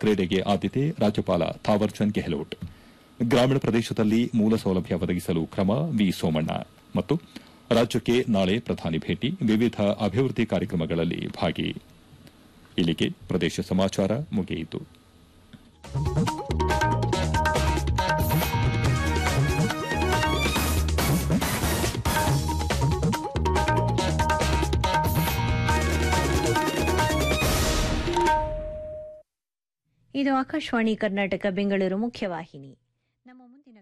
ಕ್ರೀಡೆಗೆ ಆದ್ಯತೆ ರಾಜ್ಯಪಾಲ ಥಾವರ್ಚಂದ್ ಗೆಹ್ಲೋಟ್ ಗ್ರಾಮೀಣ ಪ್ರದೇಶದಲ್ಲಿ ಮೂಲ ಸೌಲಭ್ಯ ಒದಗಿಸಲು ಕ್ರಮ ವಿ ಸೋಮಣ್ಣ ಮತ್ತು ರಾಜ್ಯಕ್ಕೆ ನಾಳೆ ಪ್ರಧಾನಿ ಭೇಟಿ ವಿವಿಧ ಅಭಿವೃದ್ಧಿ ಕಾರ್ಯಕ್ರಮಗಳಲ್ಲಿ ಭಾಗಿ ಇಲ್ಲಿಗೆ ಪ್ರದೇಶ ಸಮಾಚಾರ ಮುಗಿಯಿತು ಇದು ಆಕಾಶವಾಣಿ ಕರ್ನಾಟಕ ಬೆಂಗಳೂರು ಮುಖ್ಯವಾಹಿನಿ ನಮ್ಮ ಮುಂದಿನ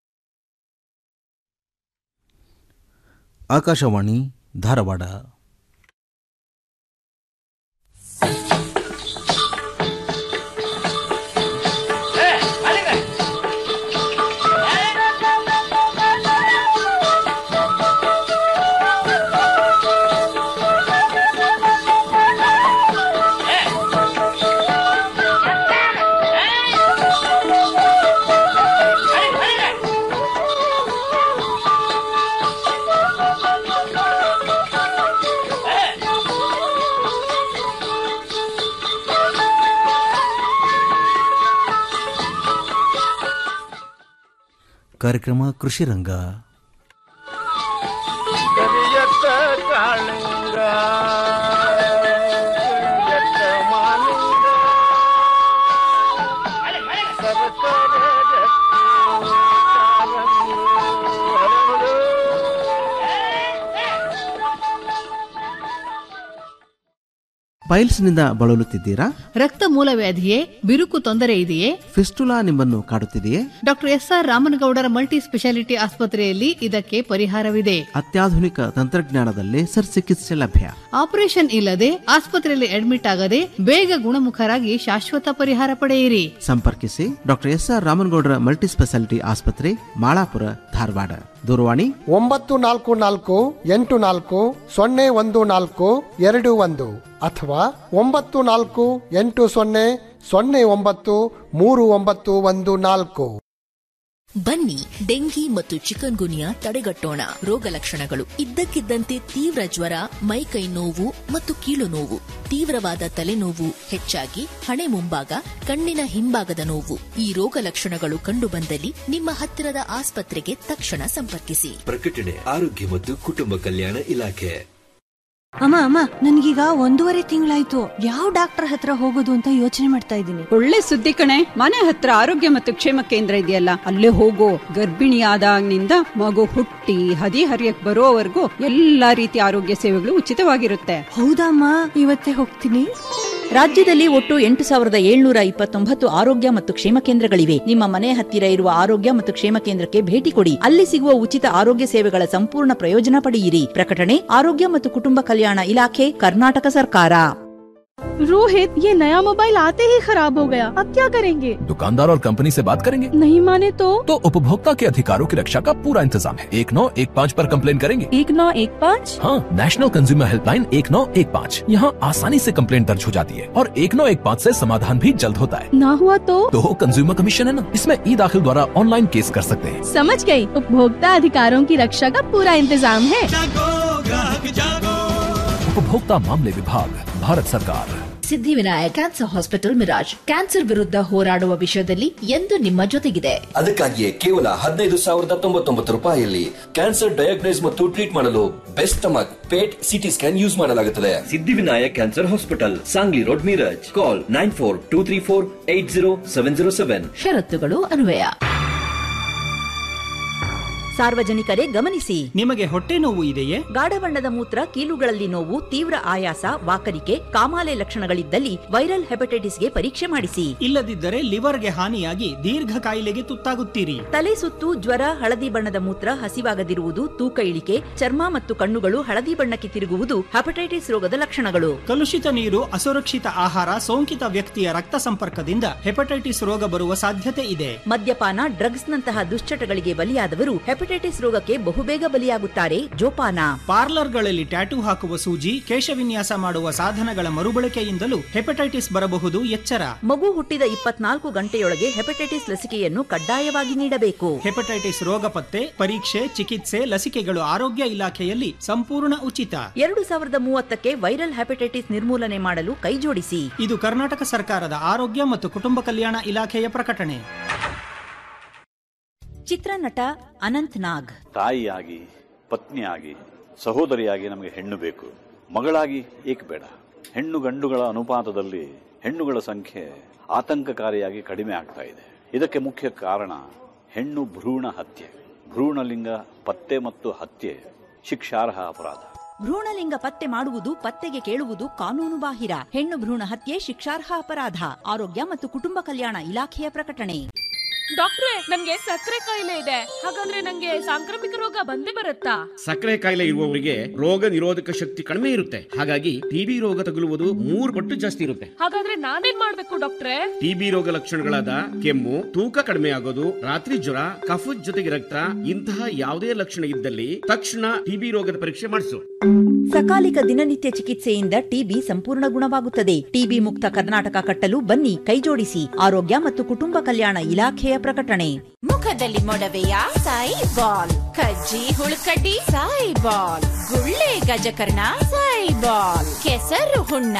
ಆಕಾಶವಾಣಿ ಧಾರವಾಡ ಕಾರ್ಯಕ್ರಮ ಕೃಷಿ ರಂಗ ಕರಿಯತ್ತ ಕಾಳಿಂಗ ಕರಿಯತ್ತ ಮಾಲಿಂಗ ಸರಸರ ರತ್ನ ಚಾರಂಗಿ ಹರಡು. ಪೈಲ್ಸ್ನಿಂದ ಬಳಲುತ್ತಿದ್ದೀರಾ ರಕ್ತ ಮೂಲವ್ಯಾಧಿಯೇ ಬಿರುಕು ತೊಂದರೆ ಇದೆಯೇ ಫಿಸ್ಟುಲಾ ನಿಮ್ಮನ್ನು ಕಾಡುತ್ತಿದೆಯೇ doctor SR Ramanagoudar multi speciality ಆಸ್ಪತ್ರೆಯಲ್ಲಿ ಇದಕ್ಕೆ ಪರಿಹಾರವಿದೆ ಅತ್ಯಾಧುನಿಕ ತಂತ್ರಜ್ಞಾನದಲ್ಲಿ ಚಿಕಿತ್ಸೆ ಲಭ್ಯ ಆಪರೇಷನ್ ಇಲ್ಲದೆ ಆಸ್ಪತ್ರೆಯಲ್ಲಿ ಅಡ್ಮಿಟ್ ಆಗದೆ ಬೇಗ ಗುಣಮುಖರಾಗಿ ಶಾಶ್ವತ ಪರಿಹಾರ ಪಡೆಯಿರಿ ಸಂಪರ್ಕಿಸಿ doctor S R Ramanagoudar multi speciality ಆಸ್ಪತ್ರೆ ಮಾಳಾಪುರ ಧಾರವಾಡ ದೂರವಾಣಿ ಒಂಬತ್ತು ನಾಲ್ಕು ನಾಲ್ಕು ಎಂಟು ನಾಲ್ಕು ಸೊನ್ನೆ ಒಂದು ನಾಲ್ಕು ಎರಡು ಒಂದು ಅಥವಾ ಒಂಬತ್ತು ನಾಲ್ಕು ಎಂಟು ಸೊನ್ನೆ ಸೊನ್ನೆ ಒಂಬತ್ತು ಮೂರು ಒಂಬತ್ತು ಒಂದು ನಾಲ್ಕು ಬನ್ನಿ ಡೆಂಗಿ ಮತ್ತು ಚಿಕನ್ ಗುನಿಯಾ ತಡೆಗಟ್ಟೋಣ ರೋಗ ಲಕ್ಷಣಗಳು ಇದ್ದಕ್ಕಿದ್ದಂತೆ ತೀವ್ರ ಜ್ವರ ಮೈಕೈ ನೋವು ಮತ್ತು ಕೀಲು ನೋವು ತೀವ್ರವಾದ ತಲೆನೋವು ಹೆಚ್ಚಾಗಿ ಹಣೆ ಮುಂಭಾಗ ಕಣ್ಣಿನ ಹಿಂಭಾಗದ ನೋವು ಈ ರೋಗ ಲಕ್ಷಣಗಳು ಕಂಡುಬಂದಲ್ಲಿ ನಿಮ್ಮ ಹತ್ತಿರದ ಆಸ್ಪತ್ರೆಗೆ ತಕ್ಷಣ ಸಂಪರ್ಕಿಸಿ ಪ್ರಕಟಣೆ ಆರೋಗ್ಯ ಮತ್ತು ಕುಟುಂಬ ಕಲ್ಯಾಣ ಇಲಾಖೆ ಅಮ್ಮ ಅಮ್ಮ ನನ್ಗೀಗ ಒಂದೂವರೆ ತಿಂಗಳಾಯ್ತು ಯಾವ ಡಾಕ್ಟರ್ ಹತ್ರ ಹೋಗೋದು ಅಂತ ಯೋಚನೆ ಮಾಡ್ತಾ ಇದ್ದೀನಿ ಒಳ್ಳೆ ಸುದ್ದಿ ಕಣೆ ಮನೆ ಹತ್ರ ಆರೋಗ್ಯ ಮತ್ತು ಕ್ಷೇಮ ಕೇಂದ್ರ ಇದೆಯಲ್ಲ ಅಲ್ಲೇ ಹೋಗೋ ಗರ್ಭಿಣಿಯಾದಾಗಿನಿಂದ ಮಗು ಹುಟ್ಟಿ ಹದಿ ಹರಿಯಕ್ ಬರೋವರೆಗೂ ಎಲ್ಲಾ ರೀತಿಯ ಆರೋಗ್ಯ ಸೇವೆಗಳು ಉಚಿತವಾಗಿರುತ್ತೆ ಹೌದಮ್ಮ ಇವತ್ತೇ ಹೋಗ್ತೀನಿ ರಾಜ್ಯದಲ್ಲಿ ಒಟ್ಟು ಎಂಟು ಸಾವಿರದ ಏಳ್ನೂರ ಇಪ್ಪತ್ತೊಂಬತ್ತು ಆರೋಗ್ಯ ಮತ್ತು ಕ್ಷೇಮ ಕೇಂದ್ರಗಳಿವೆ ನಿಮ್ಮ ಮನೆ ಹತ್ತಿರ ಇರುವ ಆರೋಗ್ಯ ಮತ್ತು ಕ್ಷೇಮ ಕೇಂದ್ರಕ್ಕೆ ಭೇಟಿ ಕೊಡಿ ಅಲ್ಲಿ ಸಿಗುವ ಉಚಿತ ಆರೋಗ್ಯ ಸೇವೆಗಳ ಸಂಪೂರ್ಣ ಪ್ರಯೋಜನ ಪಡೆಯಿರಿ ಪ್ರಕಟಣೆ ಆರೋಗ್ಯ ಮತ್ತು ಕುಟುಂಬ ಕಲ್ಯಾಣ ಇಲಾಖೆ ಕರ್ನಾಟಕ ಸರ್ಕಾರ रोहित ये नया मोबाइल आते ही खराब हो गया अब क्या करेंगे दुकानदार और कंपनी से बात करेंगे नहीं माने तो तो उपभोक्ता के अधिकारों की रक्षा का पूरा इंतजाम है एक नौ एक पाँच आरोप कम्प्लेन करेंगे एक नौ एक पाँच हाँ नेशनल कंज्यूमर हेल्पलाइन एक नौ एक पाँच यहाँ आसानी से कम्प्लेन दर्ज हो जाती है और एक नौ एक पाँच ऐसी समाधान भी जल्द होता है ना हुआ तो तो कंज्यूमर कमीशन है ना इसमें ई दाखिल द्वारा ऑनलाइन केस कर सकते हैं समझ गई उपभोक्ता अधिकारों की रक्षा का पूरा इंतजाम है उपभोक्ता मामले विभाग भारत सरकार Siddhivinayak cancer hospital Miraj cancer ವಿರುದ್ಧ ಹೋರಾಡುವ ವಿಷಯದಲ್ಲಿ ಎಂದು ನಿಮ್ಮ ಜೊತೆಗಿದೆ ಅದಕ್ಕಾಗಿಯೇ ಕೇವಲ ಹದಿನೈದು ಸಾವಿರದ ತೊಂಬತ್ತೊಂಬತ್ತು ರೂಪಾಯಿಯಲ್ಲಿ ಕ್ಯಾನ್ಸರ್ ಡಯಾಗ್ನೈಸ್ ಮತ್ತು ಟ್ರೀಟ್ ಮಾಡಲು best stomach PET CT scan use ಮಾಡಲಾಗುತ್ತದೆ Siddhivinayak cancer hospital Sangli road Miraj call nine four two three four eight zero seven zero seven ಷರತ್ತುಗಳು ಅನ್ವಯ ಸಾರ್ವಜನಿಕರೇ ಗಮನಿಸಿ ನಿಮಗೆ ಹೊಟ್ಟೆ ನೋವು ಇದೆಯೇ ಗಾಢ ಬಣ್ಣದ ಮೂತ್ರ ಕೀಲುಗಳಲ್ಲಿ ನೋವು ತೀವ್ರ ಆಯಾಸ ವಾಕರಿಕೆ ಕಾಮಾಲೆ ಲಕ್ಷಣಗಳಿದ್ದಲ್ಲಿ ವೈರಲ್ ಹೆಪಟೈಟಿಸ್ಗೆ ಪರೀಕ್ಷೆ ಮಾಡಿಸಿ ಇಲ್ಲದಿದ್ದರೆ ಲಿವರ್ಗೆ ಹಾನಿಯಾಗಿ ದೀರ್ಘ ಕಾಯಿಲೆಗೆ ತುತ್ತಾಗುತ್ತೀರಿ ತಲೆ ಸುತ್ತು ಜ್ವರ ಹಳದಿ ಬಣ್ಣದ ಮೂತ್ರ ಹಸಿವಾಗದಿರುವುದು ತೂಕ ಇಳಿಕೆ ಚರ್ಮ ಮತ್ತು ಕಣ್ಣುಗಳು ಹಳದಿ ಬಣ್ಣಕ್ಕೆ ತಿರುಗುವುದು ಹೆಪಟೈಟಿಸ್ ರೋಗದ ಲಕ್ಷಣಗಳು ಕಲುಷಿತ ನೀರು ಅಸುರಕ್ಷಿತ ಆಹಾರ ಸೋಂಕಿತ ವ್ಯಕ್ತಿಯ ರಕ್ತ ಸಂಪರ್ಕದಿಂದ ಹೆಪಟೈಟಿಸ್ ರೋಗ ಬರುವ ಸಾಧ್ಯತೆ ಇದೆ ಮದ್ಯಪಾನ ಡ್ರಗ್ಸ್ ನಂತಹ ದುಶ್ಚಟಗಳಿಗೆ ಬಲಿಯಾದವರು ಹೆಪಟೈಟಿಸ್ ರೋಗಕ್ಕೆ ಬಹುಬೇಗ ಬಲಿಯಾಗುತ್ತಾರೆ ಜೋಪಾನ ಪಾರ್ಲರ್ಗಳಲ್ಲಿ ಟ್ಯಾಟೂ ಹಾಕುವ ಸೂಜಿ ಕೇಶವಿನ್ಯಾಸ ಮಾಡುವ ಸಾಧನಗಳ ಮರುಬಳಕೆಯಿಂದಲೂ ಹೆಪಟೈಟಿಸ್ ಬರಬಹುದು ಎಚ್ಚರ ಮಗು ಹುಟ್ಟಿದ ಇಪ್ಪತ್ನಾಲ್ಕು ಗಂಟೆಯೊಳಗೆ ಹೆಪಟೈಟಿಸ್ ಲಸಿಕೆಯನ್ನು ಕಡ್ಡಾಯವಾಗಿ ನೀಡಬೇಕು ಹೆಪಟೈಟಿಸ್ ರೋಗ ಪತ್ತೆ ಪರೀಕ್ಷೆ ಚಿಕಿತ್ಸೆ ಲಸಿಕೆಗಳು ಆರೋಗ್ಯ ಇಲಾಖೆಯಲ್ಲಿ ಸಂಪೂರ್ಣ ಉಚಿತ ಎರಡು ಸಾವಿರದ ಮೂವತ್ತಕ್ಕೆ ವೈರಲ್ ಹೆಪಟೈಟಿಸ್ ನಿರ್ಮೂಲನೆ ಮಾಡಲು ಕೈಜೋಡಿಸಿ ಇದು ಕರ್ನಾಟಕ ಸರ್ಕಾರದ ಆರೋಗ್ಯ ಮತ್ತು ಕುಟುಂಬ ಕಲ್ಯಾಣ ಇಲಾಖೆಯ ಪ್ರಕಟಣೆ ಚಿತ್ರನಟ ಅನಂತ್ ನಾಗ್ ತಾಯಿಯಾಗಿ ಪತ್ನಿಯಾಗಿ ಸಹೋದರಿಯಾಗಿ ನಮಗೆ ಹೆಣ್ಣು ಬೇಕು ಮಗಳಾಗಿ ಏಕೆ ಬೇಡ ಹೆಣ್ಣು ಗಂಡುಗಳ ಅನುಪಾತದಲ್ಲಿ ಹೆಣ್ಣುಗಳ ಸಂಖ್ಯೆ ಆತಂಕಕಾರಿಯಾಗಿ ಕಡಿಮೆ ಆಗ್ತಾ ಇದೆ ಇದಕ್ಕೆ ಮುಖ್ಯ ಕಾರಣ ಹೆಣ್ಣು ಭ್ರೂಣ ಹತ್ಯೆ ಭ್ರೂಣಲಿಂಗ ಪತ್ತೆ ಮತ್ತು ಹತ್ಯೆ ಶಿಕ್ಷಾರ್ಹ ಅಪರಾಧ ಭ್ರೂಣಲಿಂಗ ಪತ್ತೆ ಮಾಡುವುದು ಪತ್ತೆಗೆ ಕೇಳುವುದು ಕಾನೂನು ಬಾಹಿರ ಹೆಣ್ಣು ಭ್ರೂಣ ಹತ್ಯೆ ಶಿಕ್ಷಾರ್ಹ ಅಪರಾಧ ಆರೋಗ್ಯ ಮತ್ತು ಕುಟುಂಬ ಕಲ್ಯಾಣ ಇಲಾಖೆಯ ಪ್ರಕಟಣೆ ಡಾಕ್ಟ್ರೆ ನನ್ಗೆ ಸಕ್ಕರೆ ಕಾಯಿಲೆ ಇದೆ ಹಾಗಂದ್ರೆ ನಂಗೆ ಸಾಂಕ್ರಾಮಿಕ ರೋಗ ಬಂದೇ ಬರುತ್ತಾ ಸಕ್ಕರೆ ಕಾಯಿಲೆ ಇರುವವರಿಗೆ ರೋಗ ನಿರೋಧಕ ಶಕ್ತಿ ಕಡಿಮೆ ಇರುತ್ತೆ ಹಾಗಾಗಿ ಟಿಬಿ ರೋಗ ತಗುಲುವುದು ಮೂರು ಪಟ್ಟು ಜಾಸ್ತಿ ಇರುತ್ತೆ ಹಾಗಾದ್ರೆ ನಾನೇನ್ ಮಾಡ್ಬೇಕು ಡಾಕ್ಟ್ರೆ ಟಿಬಿ ರೋಗ ಲಕ್ಷಣಗಳಾದ ಕೆಮ್ಮು ತೂಕ ಕಡಿಮೆ ಆಗೋದು ರಾತ್ರಿ ಜ್ವರ ಕಫದ ಜೊತೆಗೆ ರಕ್ತ ಇಂತಹ ಯಾವುದೇ ಲಕ್ಷಣ ಇದ್ದಲ್ಲಿ ತಕ್ಷಣ ಟಿಬಿ ರೋಗದ ಪರೀಕ್ಷೆ ಮಾಡಿಸು ಸಕಾಲಿಕ ದಿನನಿತ್ಯ ಚಿಕಿತ್ಸೆಯಿಂದ ಟಿಬಿ ಸಂಪೂರ್ಣ ಗುಣವಾಗುತ್ತದೆ ಟಿಬಿ ಮುಕ್ತ ಕರ್ನಾಟಕ ಕಟ್ಟಲು ಬನ್ನಿ ಕೈಜೋಡಿಸಿ ಆರೋಗ್ಯ ಮತ್ತು ಕುಟುಂಬ ಕಲ್ಯಾಣ ಇಲಾಖೆಯ ಪ್ರಕಟಣೆ ಮುಖದಲ್ಲಿ ಮೊಡವೆಯ ಸಾಯಿ ಬಾಲ್ ಕಜ್ಜಿ ಹುಳುಕಡ್ಡಿ ಸಾಯಿ ಬಾಲ್ ಗುಳ್ಳೆ ಗಜಕರ್ಣ ಸಾಯಿ ಬಾಲ್ ಕೆಸರು ಹುಣ್ಣ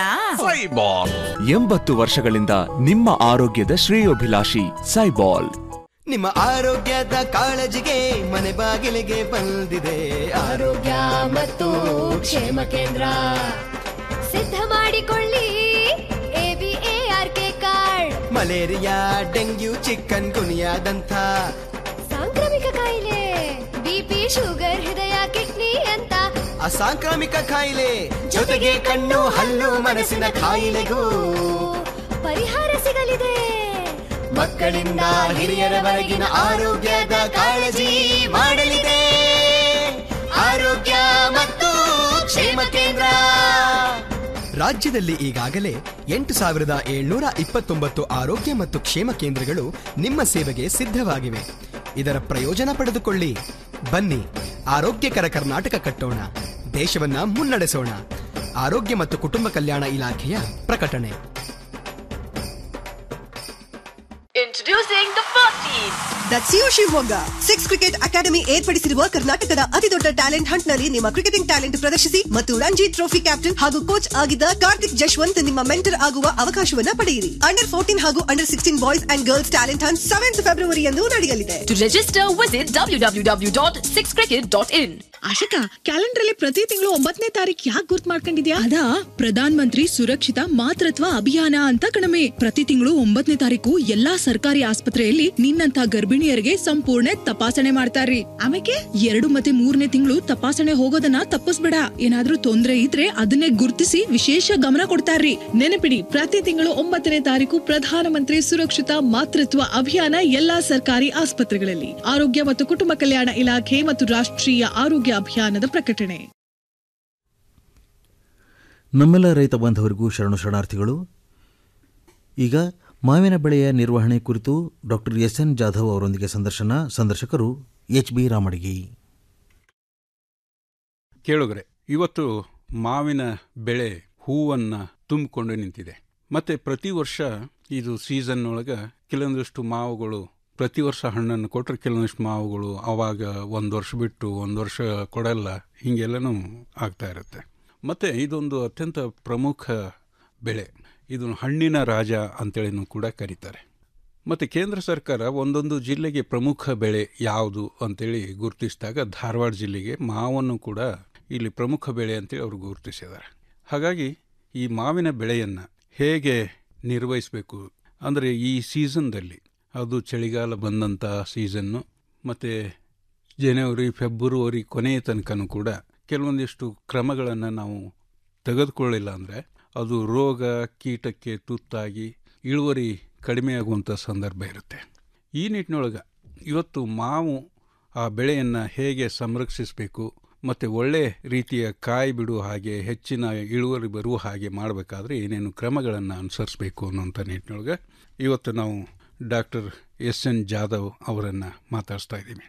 ಎಂಬತ್ತು ವರ್ಷಗಳಿಂದ ನಿಮ್ಮ ಆರೋಗ್ಯದ ಶ್ರೇಯೋಭಿಲಾಷಿ ಸೈಬಾಲ್ ನಿಮ್ಮ ಆರೋಗ್ಯದ ಕಾಳಜಿಗೆ ಮನೆ ಬಾಗಿಲಿಗೆ ಬಂದಿದೆ ಆರೋಗ್ಯ ಮತ್ತು ಕ್ಷೇಮ ಕೇಂದ್ರ ಸಿದ್ಧ ಮಾಡಿಕೊಳ್ಳಿ ಎಬಿಎಆರ್ಕೆ ಕಾರ್ಡ್ ಮಲೇರಿಯಾ ಡೆಂಗ್ಯೂ ಚಿಕನ್ ಗುನಿಯಾದಂಥ ಸಾಂಕ್ರಾಮಿಕ ಕಾಯಿಲೆ ಬಿಪಿ ಶುಗರ್ ಹೃದಯ ಕಿಡ್ನಿ ಅಂತ ಅಸಾಂಕ್ರಾಮಿಕ ಕಾಯಿಲೆ ಜೊತೆಗೆ ಕಣ್ಣು ಹಲ್ಲು ಮನಸ್ಸಿನ ಕಾಯಿಲೆಗೂ ಪರಿಹಾರ ಸಿಗಲಿದೆ ಮಕ್ಕಳಿಂದ ಹಿರಿಯರವರೆಗಿನ ಆರೋಗ್ಯದ ಕಾಳಜಿ ಮಾಡಲಿದೆ ಆರೋಗ್ಯ ಮತ್ತು ಕ್ಷೇಮ ಕೇಂದ್ರ ರಾಜ್ಯದಲ್ಲಿ ಈಗಾಗಲೇ ಎಂಟು ಸಾವಿರದ ಏಳ್ನೂರ ಇಪ್ಪತ್ತೊಂಬತ್ತು ಆರೋಗ್ಯ ಮತ್ತು ಕ್ಷೇಮ ಕೇಂದ್ರಗಳು ನಿಮ್ಮ ಸೇವೆಗೆ ಸಿದ್ಧವಾಗಿವೆ ಇದರ ಪ್ರಯೋಜನ ಪಡೆದುಕೊಳ್ಳಿ ಬನ್ನಿ ಆರೋಗ್ಯಕರ ಕರ್ನಾಟಕ ಕಟ್ಟೋಣ ದೇಶವನ್ನ ಮುನ್ನಡೆಸೋಣ ಆರೋಗ್ಯ ಮತ್ತು ಕುಟುಂಬ ಕಲ್ಯಾಣ ಇಲಾಖೆಯ ಪ್ರಕಟಣೆ Introducing the 14th. ದಟ್ಸಿಯೋ ಶಿವಮೊಗ್ಗ ಸಿಕ್ಸ್ ಕ್ರಿಕೆಟ್ ಅಕಾಡೆಮಿ ಏರ್ಪಡಿಸಿರುವ ಕರ್ನಾಟಕದ ಅತಿದೊಡ್ಡ ಟ್ಯಾಲೆಂಟ್ ಹಂಟ್ ನಲ್ಲಿ ನಿಮ್ಮ ಕ್ರಿಕೆಟಿಂಗ್ ಟ್ಯಾಲೆಂಟ್ ಪ್ರದರ್ಶಿಸಿ ಮತ್ತು ರಂಜಿ ಟ್ರೋಫಿ ಕ್ಯಾಪ್ಟನ್ ಹಾಗೂ ಕೋಚ್ ಆಗಿದ್ದ ಕಾರ್ತಿಕ್ ಜಶ್ವಂತ್ ನಿಮ್ಮ ಮೆಂಟರ್ ಆಗುವ ಅವಕಾಶವನ್ನ ಪಡೆಯಿರಿ ಅಂಡರ್ ಫೋರ್ಟೀನ್ ಹಾಗೂ under sixteen boys and girls talent hunt seventh ಫೆಬ್ರವರಿಯಂದು ನಡೆಯಲಿದೆ To register, visit www.sixcricket.in. Ashika calendar ಅಲ್ಲಿ ಪ್ರತಿ ತಿಂಗಳು ಒಂಬತ್ತನೇ ತಾರೀಕು ಯಾಕೆ ಗುರ್ತ್ ಮಾಡ್ಕೊಂಡಿದ್ಯಾ ಅದಾ ಪ್ರಧಾನ್ ಮಂತ್ರಿ ಸುರಕ್ಷಿತ ಮಾತೃತ್ವ ಅಭಿಯಾನ ಅಂತ ಕಣಮೆ ಪ್ರತಿ ತಿಂಗಳು ಒಂಬತ್ತನೇ ತಾರೀಕು ಎಲ್ಲಾ ಸರ್ಕಾರಿ ಆಸ್ಪತ್ರೆಯಲ್ಲಿ ನಿನ್ನಂತ ಗರ್ಭಿಣಿಯರಿಗೆ ಸಂಪೂರ್ಣ ತಪಾಸಣೆ ಮಾಡ್ತಾರ್ರಿ ಆಮೇಲೆ ಎರಡು ಮತ್ತೆ ಮೂರನೇ ತಿಂಗಳು ತಪಾಸಣೆ ಹೋಗೋದನ್ನ ತಪ್ಪಿಸ್ಬೇಡ ಏನಾದ್ರೂ ತೊಂದ್ರೆ ಇದ್ರೆ ಅದನ್ನೇ ಗುರ್ತಿಸಿ ವಿಶೇಷ ಗಮನ ಕೊಡ್ತಾರ್ರಿ ನೆನಪಿಡಿ ಪ್ರತಿ ತಿಂಗಳು ಒಂಬತ್ತನೇ ತಾರೀಕು ಪ್ರಧಾನಮಂತ್ರಿ ಸುರಕ್ಷಿತ ಮಾತೃತ್ವ ಅಭಿಯಾನ ಎಲ್ಲಾ ಸರ್ಕಾರಿ ಆಸ್ಪತ್ರೆಗಳಲ್ಲಿ ಆರೋಗ್ಯ ಮತ್ತು ಕುಟುಂಬ ಕಲ್ಯಾಣ ಇಲಾಖೆ ಮತ್ತು ರಾಷ್ಟ್ರೀಯ ಆರೋಗ್ಯ ಅಭಿಯಾನದ ಪ್ರಕಟಣೆ ನಮ್ಮೆಲ್ಲ ರೈತ ಬಾಂಧವರಿಗೂ ಶರಣು ಶರಣಾರ್ಥಿಗಳು ಈಗ ಮಾವಿನ ಬೆಳೆಯ ನಿರ್ವಹಣೆ ಕುರಿತು ಡಾಕ್ಟರ್ ಎಸ್ ಎನ್ ಜಾಧವ್ ಅವರೊಂದಿಗೆ ಸಂದರ್ಶನ ಸಂದರ್ಶಕರು ಎಚ್ ಬಿ ರಾಮಡಿಗಿ ಕೇಳುಗರೆ ಇವತ್ತು ಮಾವಿನ ಬೆಳೆ ಹೂವನ್ನು ತುಂಬಿಕೊಂಡು ನಿಂತಿದೆ ಮತ್ತೆ ಪ್ರತಿ ವರ್ಷ ಇದು ಸೀಸನ್ ಒಳಗೆ ಕೆಲವೊಂದಿಷ್ಟು ಮಾವುಗಳು ಪ್ರತಿ ವರ್ಷ ಹಣ್ಣನ್ನು ಕೊಟ್ಟರೆ ಕೆಲವೊಂದಿಷ್ಟು ಮಾವುಗಳು ಅವಾಗ ಒಂದು ವರ್ಷ ಬಿಟ್ಟು ಒಂದು ವರ್ಷ ಕೊಡಲ್ಲ ಹೀಗೆಲ್ಲನೂ ಆಗ್ತಾ ಇರುತ್ತೆ ಮತ್ತು ಇದೊಂದು ಅತ್ಯಂತ ಪ್ರಮುಖ ಬೆಳೆ ಇದನ್ನು ಹಣ್ಣಿನ ರಾಜ ಅಂತೇಳಿನೂ ಕೂಡ ಕರೀತಾರೆ ಮತ್ತು ಕೇಂದ್ರ ಸರ್ಕಾರ ಒಂದೊಂದು ಜಿಲ್ಲೆಗೆ ಪ್ರಮುಖ ಬೆಳೆ ಯಾವುದು ಅಂತೇಳಿ ಗುರುತಿಸಿದಾಗ ಧಾರವಾಡ ಜಿಲ್ಲೆಗೆ ಮಾವನ್ನು ಕೂಡ ಇಲ್ಲಿ ಪ್ರಮುಖ ಬೆಳೆ ಅಂತೇಳಿ ಅವರು ಗುರುತಿಸಿದ್ದಾರೆ ಹಾಗಾಗಿ ಈ ಮಾವಿನ ಬೆಳೆಯನ್ನು ಹೇಗೆ ನಿರ್ವಹಿಸಬೇಕು ಅಂದರೆ ಈ ಸೀಸನ್ದಲ್ಲಿ ಅದು ಚಳಿಗಾಲ ಬಂದಂಥ ಸೀಸನ್ನು ಮತ್ತು ಜನವರಿ ಫೆಬ್ರವರಿ ಕೊನೆಯ ತನಕನೂ ಕೂಡ ಕೆಲವೊಂದಿಷ್ಟು ಕ್ರಮಗಳನ್ನು ನಾವು ತೆಗೆದುಕೊಳ್ಳಿಲ್ಲ ಅಂದರೆ ಅದು ರೋಗ ಕೀಟಕ್ಕೆ ತುತ್ತಾಗಿ ಇಳುವರಿ ಕಡಿಮೆಯಾಗುವಂಥ ಸಂದರ್ಭ ಇರುತ್ತೆ ಈ ನಿಟ್ಟಿನೊಳಗೆ ಇವತ್ತು ಮಾವು ಆ ಬೆಳೆಯನ್ನು ಹೇಗೆ ಸಂರಕ್ಷಿಸಬೇಕು ಮತ್ತು ಒಳ್ಳೆ ರೀತಿಯ ಕಾಯಿ ಬಿಡುವ ಹಾಗೆ ಹೆಚ್ಚಿನ ಇಳುವರಿ ಬರುವ ಹಾಗೆ ಮಾಡಬೇಕಾದ್ರೆ ಏನೇನು ಕ್ರಮಗಳನ್ನು ಅನುಸರಿಸಬೇಕು ಅನ್ನೋಂಥ ನಿಟ್ಟಿನೊಳಗೆ ಇವತ್ತು ನಾವು ಡಾಕ್ಟರ್ ಎಸ್ ಎನ್ ಜಾಧವ್ ಅವರನ್ನು ಮಾತಾಡಿಸ್ತಾ ಇದ್ದೀವಿ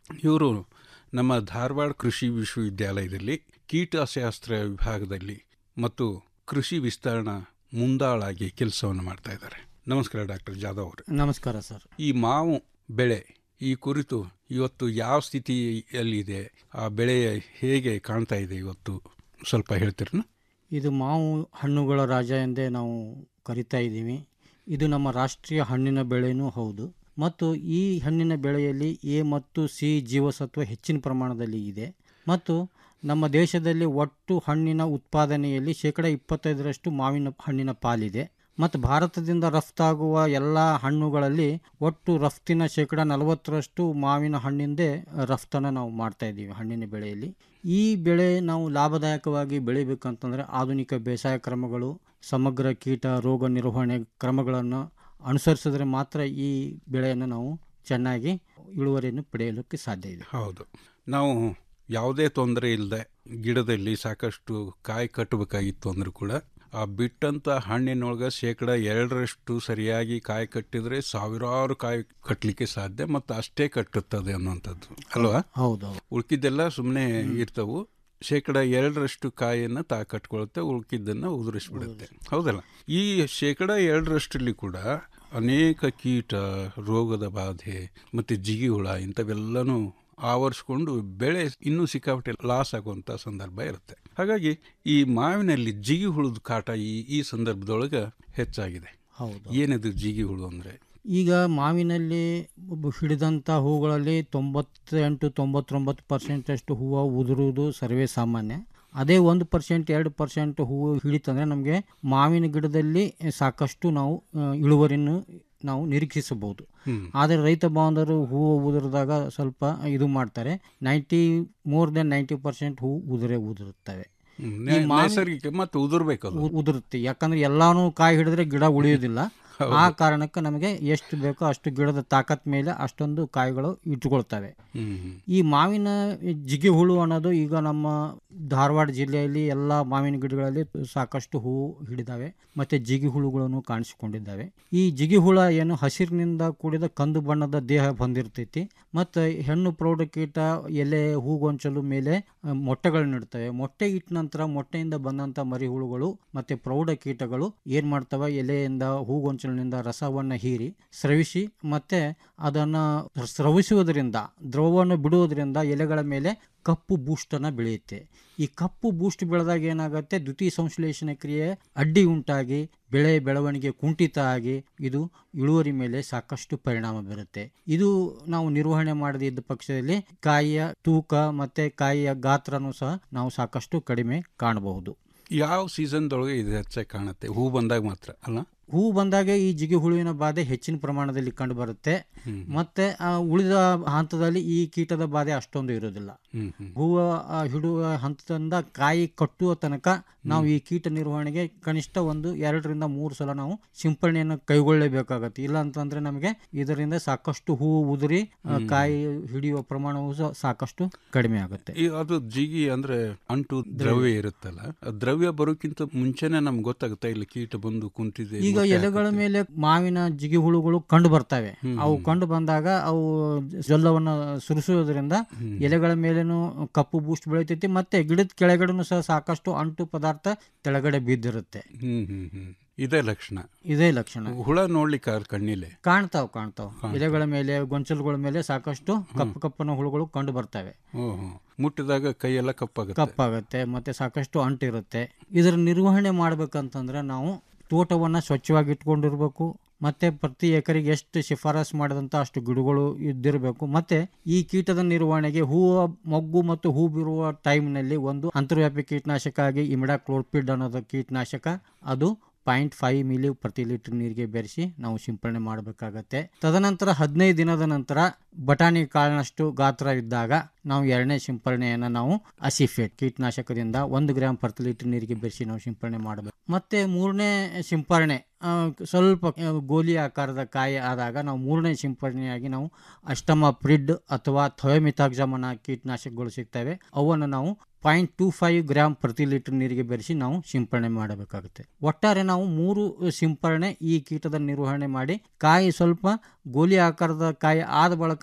ಇವರು ನಮ್ಮ ಧಾರವಾಡ ಕೃಷಿ ವಿಶ್ವವಿದ್ಯಾಲಯದಲ್ಲಿ ಕೀಟಶಾಸ್ತ್ರ ವಿಭಾಗದಲ್ಲಿ ಮತ್ತು ಕೃಷಿ ವಿಸ್ತರಣಾ ಮುಂದಾಳಾಗಿ ಕೆಲಸವನ್ನು ಮಾಡ್ತಾ ಇದ್ದಾರೆ ನಮಸ್ಕಾರ ಡಾಕ್ಟರ್ ಜಾಧವ್ ಅವರು ನಮಸ್ಕಾರ ಸರ್ ಈ ಮಾವು ಬೆಳೆ ಈ ಕುರಿತು ಇವತ್ತು ಯಾವ ಸ್ಥಿತಿಯಲ್ಲಿದೆ ಆ ಬೆಳೆ ಹೇಗೆ ಕಾಣ್ತಾ ಇದೆ ಇವತ್ತು ಸ್ವಲ್ಪ ಹೇಳ್ತೀರನ ಇದು ಮಾವು ಹಣ್ಣುಗಳ ರಾಜ ಎಂದೇ ನಾವು ಕರಿತಾ ಇದ್ದೀವಿ ಇದು ನಮ್ಮ ರಾಷ್ಟ್ರೀಯ ಹಣ್ಣಿನ ಬೆಳೆಯೂ ಹೌದು ಮತ್ತು ಈ ಹಣ್ಣಿನ ಬೆಳೆಯಲ್ಲಿ ಎ ಮತ್ತು ಸಿ ಜೀವಸತ್ವ ಹೆಚ್ಚಿನ ಪ್ರಮಾಣದಲ್ಲಿ ಇದೆ ಮತ್ತು ನಮ್ಮ ದೇಶದಲ್ಲಿ ಒಟ್ಟು ಹಣ್ಣಿನ ಉತ್ಪಾದನೆಯಲ್ಲಿ ಶೇಕಡ ಇಪ್ಪತ್ತೈದರಷ್ಟು ಮಾವಿನ ಹಣ್ಣಿನ ಪಾಲಿದೆ ಮತ್ತು ಭಾರತದಿಂದ ರಫ್ತಾಗುವ ಎಲ್ಲ ಹಣ್ಣುಗಳಲ್ಲಿ ಒಟ್ಟು ರಫ್ತಿನ ಶೇಕಡ ನಲವತ್ತರಷ್ಟು ಮಾವಿನ ಹಣ್ಣಿಂದೇ ರಫ್ತನ್ನು ನಾವು ಮಾಡ್ತಾ ಇದ್ದೀವಿ ಹಣ್ಣಿನ ಬೆಳೆಯಲ್ಲಿ ಈ ಬೆಳೆ ನಾವು ಲಾಭದಾಯಕವಾಗಿ ಬೆಳಿಬೇಕಂತಂದರೆ ಆಧುನಿಕ ಬೇಸಾಯ ಕ್ರಮಗಳು ಸಮಗ್ರ ಕೀಟ ರೋಗ ನಿರ್ವಹಣೆ ಕ್ರಮಗಳನ್ನು ಅನುಸರಿಸಿದ್ರೆ ಮಾತ್ರ ಈ ಬೆಳೆಯನ್ನು ನಾವು ಚೆನ್ನಾಗಿ ಇಳುವರಿಯನ್ನು ಪಡೆಯಲಿಕ್ಕೆ ಸಾಧ್ಯ ಇದೆ ಹೌದು ನಾವು ಯಾವುದೇ ತೊಂದರೆ ಇಲ್ಲದೆ ಗಿಡದಲ್ಲಿ ಸಾಕಷ್ಟು ಕಾಯಿ ಕಟ್ಟಬೇಕಾಗಿತ್ತು ಅಂದರೂ ಕೂಡ ಆ ಬಿಟ್ಟಂತ ಹಣ್ಣಿನೊಳಗೆ ಶೇಕಡ ಎರಡರಷ್ಟು ಸರಿಯಾಗಿ ಕಾಯಿ ಕಟ್ಟಿದ್ರೆ ಸಾವಿರಾರು ಕಾಯಿ ಕಟ್ಟಲಿಕ್ಕೆ ಸಾಧ್ಯ ಮತ್ತು ಅಷ್ಟೇ ಕಟ್ಟುತ್ತದೆ ಅನ್ನುವಂಥದ್ದು ಅಲ್ವಾ ಹೌದು ಉಳ್ಕಿದ್ದೆಲ್ಲ ಸುಮ್ಮನೆ ಇರ್ತವು ಶೇಕಡ ಎರಡರಷ್ಟು ಕಾಯಿಯನ್ನು ತಾ ಕಟ್ಕೊಳುತ್ತೆ ಉಳ್ಕಿದ್ದನ್ನು ಉದುರಿಸ್ಬಿಡುತ್ತೆ ಹೌದಲ್ಲ ಈ ಶೇಕಡ ಎರಡರಷ್ಟರಲ್ಲಿ ಕೂಡ ಅನೇಕ ಕೀಟ ರೋಗದ ಬಾಧೆ ಮತ್ತು ಜಿಗಿ ಹುಳ ಇಂಥವೆಲ್ಲನೂ ಆವರಿಸ್ಕೊಂಡು ಬೆಳೆ ಇನ್ನೂ ಸಿಕ್ಕಾಪಟ್ಟೆ ಲಾಸ್ ಆಗುವಂಥ ಸಂದರ್ಭ ಇರುತ್ತೆ ಹಾಗಾಗಿ ಈ ಮಾವಿನಲ್ಲಿ ಜಿಗಿ ಹುಳದ ಕಾಟ ಈ ಈ ಸಂದರ್ಭದೊಳಗೆ ಹೆಚ್ಚಾಗಿದೆ ಹೌದು ಏನಿದು ಜಿಗಿ ಹುಳು ಅಂದರೆ ಈಗ ಮಾವಿನಲ್ಲಿ ಒಬ್ಬ ಹಿಡಿದಂಥ ಹೂಗಳಲ್ಲಿ ತೊಂಬತ್ತೆಂಟು ತೊಂಬತ್ತೊಂಬತ್ತು ಪರ್ಸೆಂಟಷ್ಟು ಹೂವು ಉದುರುವುದು ಸರ್ವೇ ಸಾಮಾನ್ಯ ಅದೇ ಒಂದು ಪರ್ಸೆಂಟ್ ಎರಡು ಪರ್ಸೆಂಟ್ ಹೂವು ಹಿಡಿತಂದರೆ ನಮಗೆ ಮಾವಿನ ಗಿಡದಲ್ಲಿ ಸಾಕಷ್ಟು ನಾವು ಆ, ಇಳುವರಿಯನ್ನು ನಾವು ನಿರೀಕ್ಷಿಸಬಹುದು ಆದರೆ ರೈತ ಬಾಂಧವರು ಹೂವು ಉದುರಿದಾಗ ಸ್ವಲ್ಪ ಇದು ಮಾಡ್ತಾರೆ ninety more than ninety percent ಹೂವು ಉದುರೇ ಉದುರುತ್ತವೆ ಹ್ಮ್. ಈ ನೈ- ಮಾವಿನ- ನೈಸರ್ಗಿಕ ಮತ್ತು ಉದುರ್ಬೇಕು ಅದು. ಉ- ಉದುರುತ್ತೆ ಯಾಕಂದ್ರೆ ಎಲ್ಲಾನು ಕಾಯಿ ಹಿಡಿದ್ರೆ ಗಿಡ ಉಳಿಯೋದಿಲ್ಲ ಹೌದು. ಆ ಕಾರಣಕ್ಕೆ ನಮಗೆ ಎಷ್ಟು ಬೇಕೋ ಅಷ್ಟು ಗಿಡದ ತಾಕತ್ ಮೇಲೆ ಅಷ್ಟೊಂದು ಕಾಯಿಗಳು ಇಟ್ಕೊಳ್ತವೆ ಹ್ಮ್ ಹ್ಮ್. ಈ ಮಾವಿನ ಜಿಗಿ ಹುಳು ಅನ್ನೋದು ಈಗ ನಮ್ಮ ಧಾರವಾಡ ಜಿಲ್ಲೆಯಲ್ಲಿ ಎಲ್ಲ ಮಾವಿನ ಗಿಡಗಳಲ್ಲಿ ಸಾಕಷ್ಟು ಹೂವು ಹಿಡಿದಾವೆ ಮತ್ತೆ ಜಿಗಿ ಹುಳುಗಳನ್ನು ಕಾಣಿಸಿಕೊಂಡಿದ್ದಾವೆ ಈ ಜಿಗಿ ಹುಳ ಏನು ಹಸಿರಿನಿಂದ ಕೂಡಿದ ಕಂದು ಬಣ್ಣದ ದೇಹ ಹೊಂದಿರ್ತೈತಿ ಮತ್ತು ಹೆಣ್ಣು ಪ್ರೌಢಕೀಟ ಎಲೆ ಹೂಗೊಂಚಲು ಮೇಲೆ ಆ, ಮೊಟ್ಟೆಗಳನ್ನ ಇಡ್ತವೆ ಮೊಟ್ಟೆ ಇಟ್ಟ ನಂತರ ಮೊಟ್ಟೆಯಿಂದ ಬಂದಂಥ ಮರಿ ಹುಳುಗಳು ಮತ್ತೆ ಪ್ರೌಢ ಕೀಟಗಳು ಏನ್ ಮಾಡ್ತವೆ ಎಲೆಯಿಂದ ಹೂಗೊಂಚಲಿನಿಂದ ರಸವನ್ನು ಹೀರಿ ಸ್ರವಿಸಿ ಮತ್ತೆ ಅದನ್ನು ಸ್ರವಿಸುವುದರಿಂದ ದ್ರವವನ್ನು ಬಿಡುವುದರಿಂದ ಎಲೆಗಳ ಮೇಲೆ ಕಪ್ಪು ಬೂಸ್ಟನ್ನು ಬೆಳೆಯುತ್ತೆ ಈ ಕಪ್ಪು ಬೂಸ್ಟ್ ಬೆಳೆದಾಗ ಏನಾಗುತ್ತೆ ದ್ವಿತೀಯ ಸಂಶ್ಲೇಷಣೆ ಕ್ರಿಯೆ ಅಡ್ಡಿ ಉಂಟಾಗಿ ಬೆಳೆ ಬೆಳವಣಿಗೆ ಕುಂಠಿತ ಆಗಿ ಇದು ಇಳುವರಿ ಮೇಲೆ ಸಾಕಷ್ಟು ಪರಿಣಾಮ ಬೀರುತ್ತೆ ಇದು ನಾವು ನಿರ್ವಹಣೆ ಮಾಡದಿದ್ದ ಪಕ್ಷದಲ್ಲಿ ಕಾಯಿಯ ತೂಕ ಮತ್ತೆ ಕಾಯಿಯ ಗಾತ್ರನೂ ಸಹ ನಾವು ಸಾಕಷ್ಟು ಕಡಿಮೆ ಕಾಣಬಹುದು ಯಾವ ಸೀಸನ್ದೊಳಗೆ ಇದು ಹೆಚ್ಚಾಗಿ ಕಾಣುತ್ತೆ ಹೂ ಬಂದಾಗ ಮಾತ್ರ ಅಲ್ಲ ಹೂ ಬಂದಾಗ ಈ ಜಿಗಿ ಹುಳುವಿನ ಬಾಧೆ ಹೆಚ್ಚಿನ ಪ್ರಮಾಣದಲ್ಲಿ ಕಂಡು ಬರುತ್ತೆ ಹ್ಮ್. ಮತ್ತೆ ಆ, ಉಳಿದ ಹಂತದಲ್ಲಿ ಈ ಕೀಟದ ಬಾಧೆ ಅಷ್ಟೊಂದು ಇರೋದಿಲ್ಲ ಹ್ಮ್ ಹ್ಮ್. ಹೂವು ಆ, ಹಿಡುವ ಹಂತದಿಂದ ಕಾಯಿ ಕಟ್ಟುವ ತನಕ ನಾವು ಈ ಕೀಟ ನಿರ್ವಹಣೆಗೆ ಕನಿಷ್ಠ ಒಂದು ಎರಡರಿಂದ ಮೂರು ಸಲ ನಾವು ಸಿಂಪರಣೆಯನ್ನು ಕೈಗೊಳ್ಳಲೇಬೇಕಾಗತ್ತೆ ಇಲ್ಲ ಅಂತಂದ್ರೆ ನಮಗೆ ಇದರಿಂದ ಸಾಕಷ್ಟು ಹೂವು ಉದುರಿ ಆ, ಹ್ಮ್. ಕಾಯಿ ಹಿಡಿಯುವ ಪ್ರಮಾಣವು ಸಹ ಸಾಕಷ್ಟು ಕಡಿಮೆ ಆಗುತ್ತೆ ಈ ಅದು ಜಿಗಿ ಅಂದ್ರೆ ಅಂಟು ದ್ರವ್ಯ ಇರುತ್ತಲ್ಲ ಆ ದ್ರವ್ಯ ಬರೋಕ್ಕಿಂತ ಮುಂಚೆನೆ ನಮ್ಗೆ ಗೊತ್ತಾಗುತ್ತೆ ಇಲ್ಲಿ ಕೀಟ ಬಂದು ಕುಂತಿದೆ ಈಗ ಮೊಟ್ಟೆ ಎಲೆಗಳ ಹಾಕುತ್ತೆ. ಮೇಲೆ ಮಾವಿನ ಜಿಗಿ ಹುಳುಗಳು ಕಂಡು ಬರ್ತವೆ ಹ್ಮ್, ಅವು ಕಂಡು ಬಂದಾಗ ಅವು ಜೊಲ್ಲವನ್ನ ಸುರಿಸುವುದರಿಂದ ಹ್ಮ್. ಎಲೆಗಳ ಮೇಲೇನು ಕಪ್ಪು ಬೂಸ್ಟ್ ಬೆಳಿತೈತಿ ಮತ್ತೆ ಗಿಡದ ಕೆಳಗಡೆನೂ ಸಹ ಸಾಕಷ್ಟು ಅಂಟು ಪದಾರ್ಥ ಕೆಳಗಡೆ ಬಿದ್ದಿರುತ್ತೆ ಹ್ಮ್ ಹ್ಮ್ ಹ್ಮ್ ಇದೇ ಲಕ್ಷಣ ಇದೇ ಲಕ್ಷಣ ಹುಳ ನೋಡ್ಲಿಕ್ಕೆ ಆಗ ಕಣ್ಣಿಲೆ ಕಾಣ್ತಾವ್ ಕಾಣ್ತಾವ್ ಎಲೆಗಳ ಮೇಲೆ ಗೊಂಚಲುಗಳ ಮೇಲೆ ಸಾಕಷ್ಟು ಕಪ್ಪು ಕಪ್ಪನ ಹುಳುಗಳು ಕಂಡು ಬರ್ತವೆ ಓಹೋ ಮುಟ್ಟಿದಾಗ ಕೈಯೆಲ್ಲ ಕಪ್ಪಾಗುತ್ತೆ ಕಪ್ಪಾಗುತ್ತೆ ಮತ್ತೆ ಸಾಕಷ್ಟು ಅಂಟಿರುತ್ತೆ ಇದರ ನಿರ್ವಹಣೆ ಮಾಡ್ಬೇಕಂತಂದ್ರೆ ನಾವು ತೋಟವನ್ನ ಸ್ವಚ್ಛವಾಗಿ ಇಟ್ಕೊಂಡಿರ್ಬೇಕು ಮತ್ತೆ ಪ್ರತಿ ಎಕರೆಗೆ ಎಷ್ಟು ಶಿಫಾರಸ್ ಮಾಡಿದಂತ ಅಷ್ಟು ಗಿಡಗಳು ಇದ್ದಿರಬೇಕು ಮತ್ತೆ ಈ ಕೀಟದ ನಿರ್ವಹಣೆಗೆ ಹೂವು ಮೊಗ್ಗು ಮತ್ತು ಹೂ ಬಿರುವ ಟೈಮ್ನಲ್ಲಿ ಒಂದು ಅಂತರ್ವ್ಯಾಪಿ ಕೀಟನಾಶಕ ಆಗಿ ಇಮಿಡಾ ಕ್ಲೋರ್ಪಿಡ್ ಅನ್ನೋದು ಕೀಟನಾಶಕ ಅದು ಪಾಯಿಂಟ್ ಫೈವ್ ಮಿಲಿ ಪ್ರತಿ ಲೀಟರ್ ನೀರಿಗೆ ಬೆರೆಸಿ ನಾವು ಸಿಂಪರಣೆ ಮಾಡಬೇಕಾಗತ್ತೆ ತದನಂತರ ಹದಿನೈದು ದಿನದ ನಂತರ ಬಟಾಣಿ ಕಾಳಿನಷ್ಟು ಗಾತ್ರ ಇದ್ದಾಗ ನಾವು ಎರಡನೇ ಸಿಂಪರಣೆಯನ್ನು ನಾವು ಅಸಿಫೇಟ್ ಕೀಟನಾಶಕದಿಂದ ಒಂದು ಗ್ರಾಮ್ ಪ್ರತಿ ಲೀಟರ್ ನೀರಿಗೆ ಬೆರೆಸಿ ನಾವು ಸಿಂಪರಣೆ ಮಾಡಬೇಕು ಮತ್ತೆ ಮೂರನೇ ಸಿಂಪರಣೆ ಆ, ಸ್ವಲ್ಪ ಆ, ಗೋಲಿ ಆಕಾರದ ಕಾಯಿ ಆದಾಗ ನಾವು ಮೂರನೇ ಸಿಂಪರಣೆಯಾಗಿ ನಾವು ಅಷ್ಟಮ ಪ್ರಿಡ್ ಅಥವಾ ಥಯೋಮಿತಾಕ್ಸಮನ ಕೀಟನಾಶಕಗಳು ಸಿಗ್ತವೆ ಅವನ್ನು ನಾವು ಪಾಯಿಂಟ್ ಟೂ ಫೈವ್ ಗ್ರಾಮ್ ಪ್ರತಿ ಲೀಟರ್ ನೀರಿಗೆ ಬೆರೆಸಿ ನಾವು ಸಿಂಪರಣೆ ಮಾಡಬೇಕಾಗುತ್ತೆ ಒಟ್ಟಾರೆ ನಾವು ಮೂರು ಸಿಂಪರಣೆ ಈ ಕೀಟದ ನಿರ್ವಹಣೆ ಮಾಡಿ ಕಾಯಿ ಸ್ವಲ್ಪ ಗೋಲಿ ಆಕಾರದ ಕಾಯಿ ಆದ ಬಳಿಕ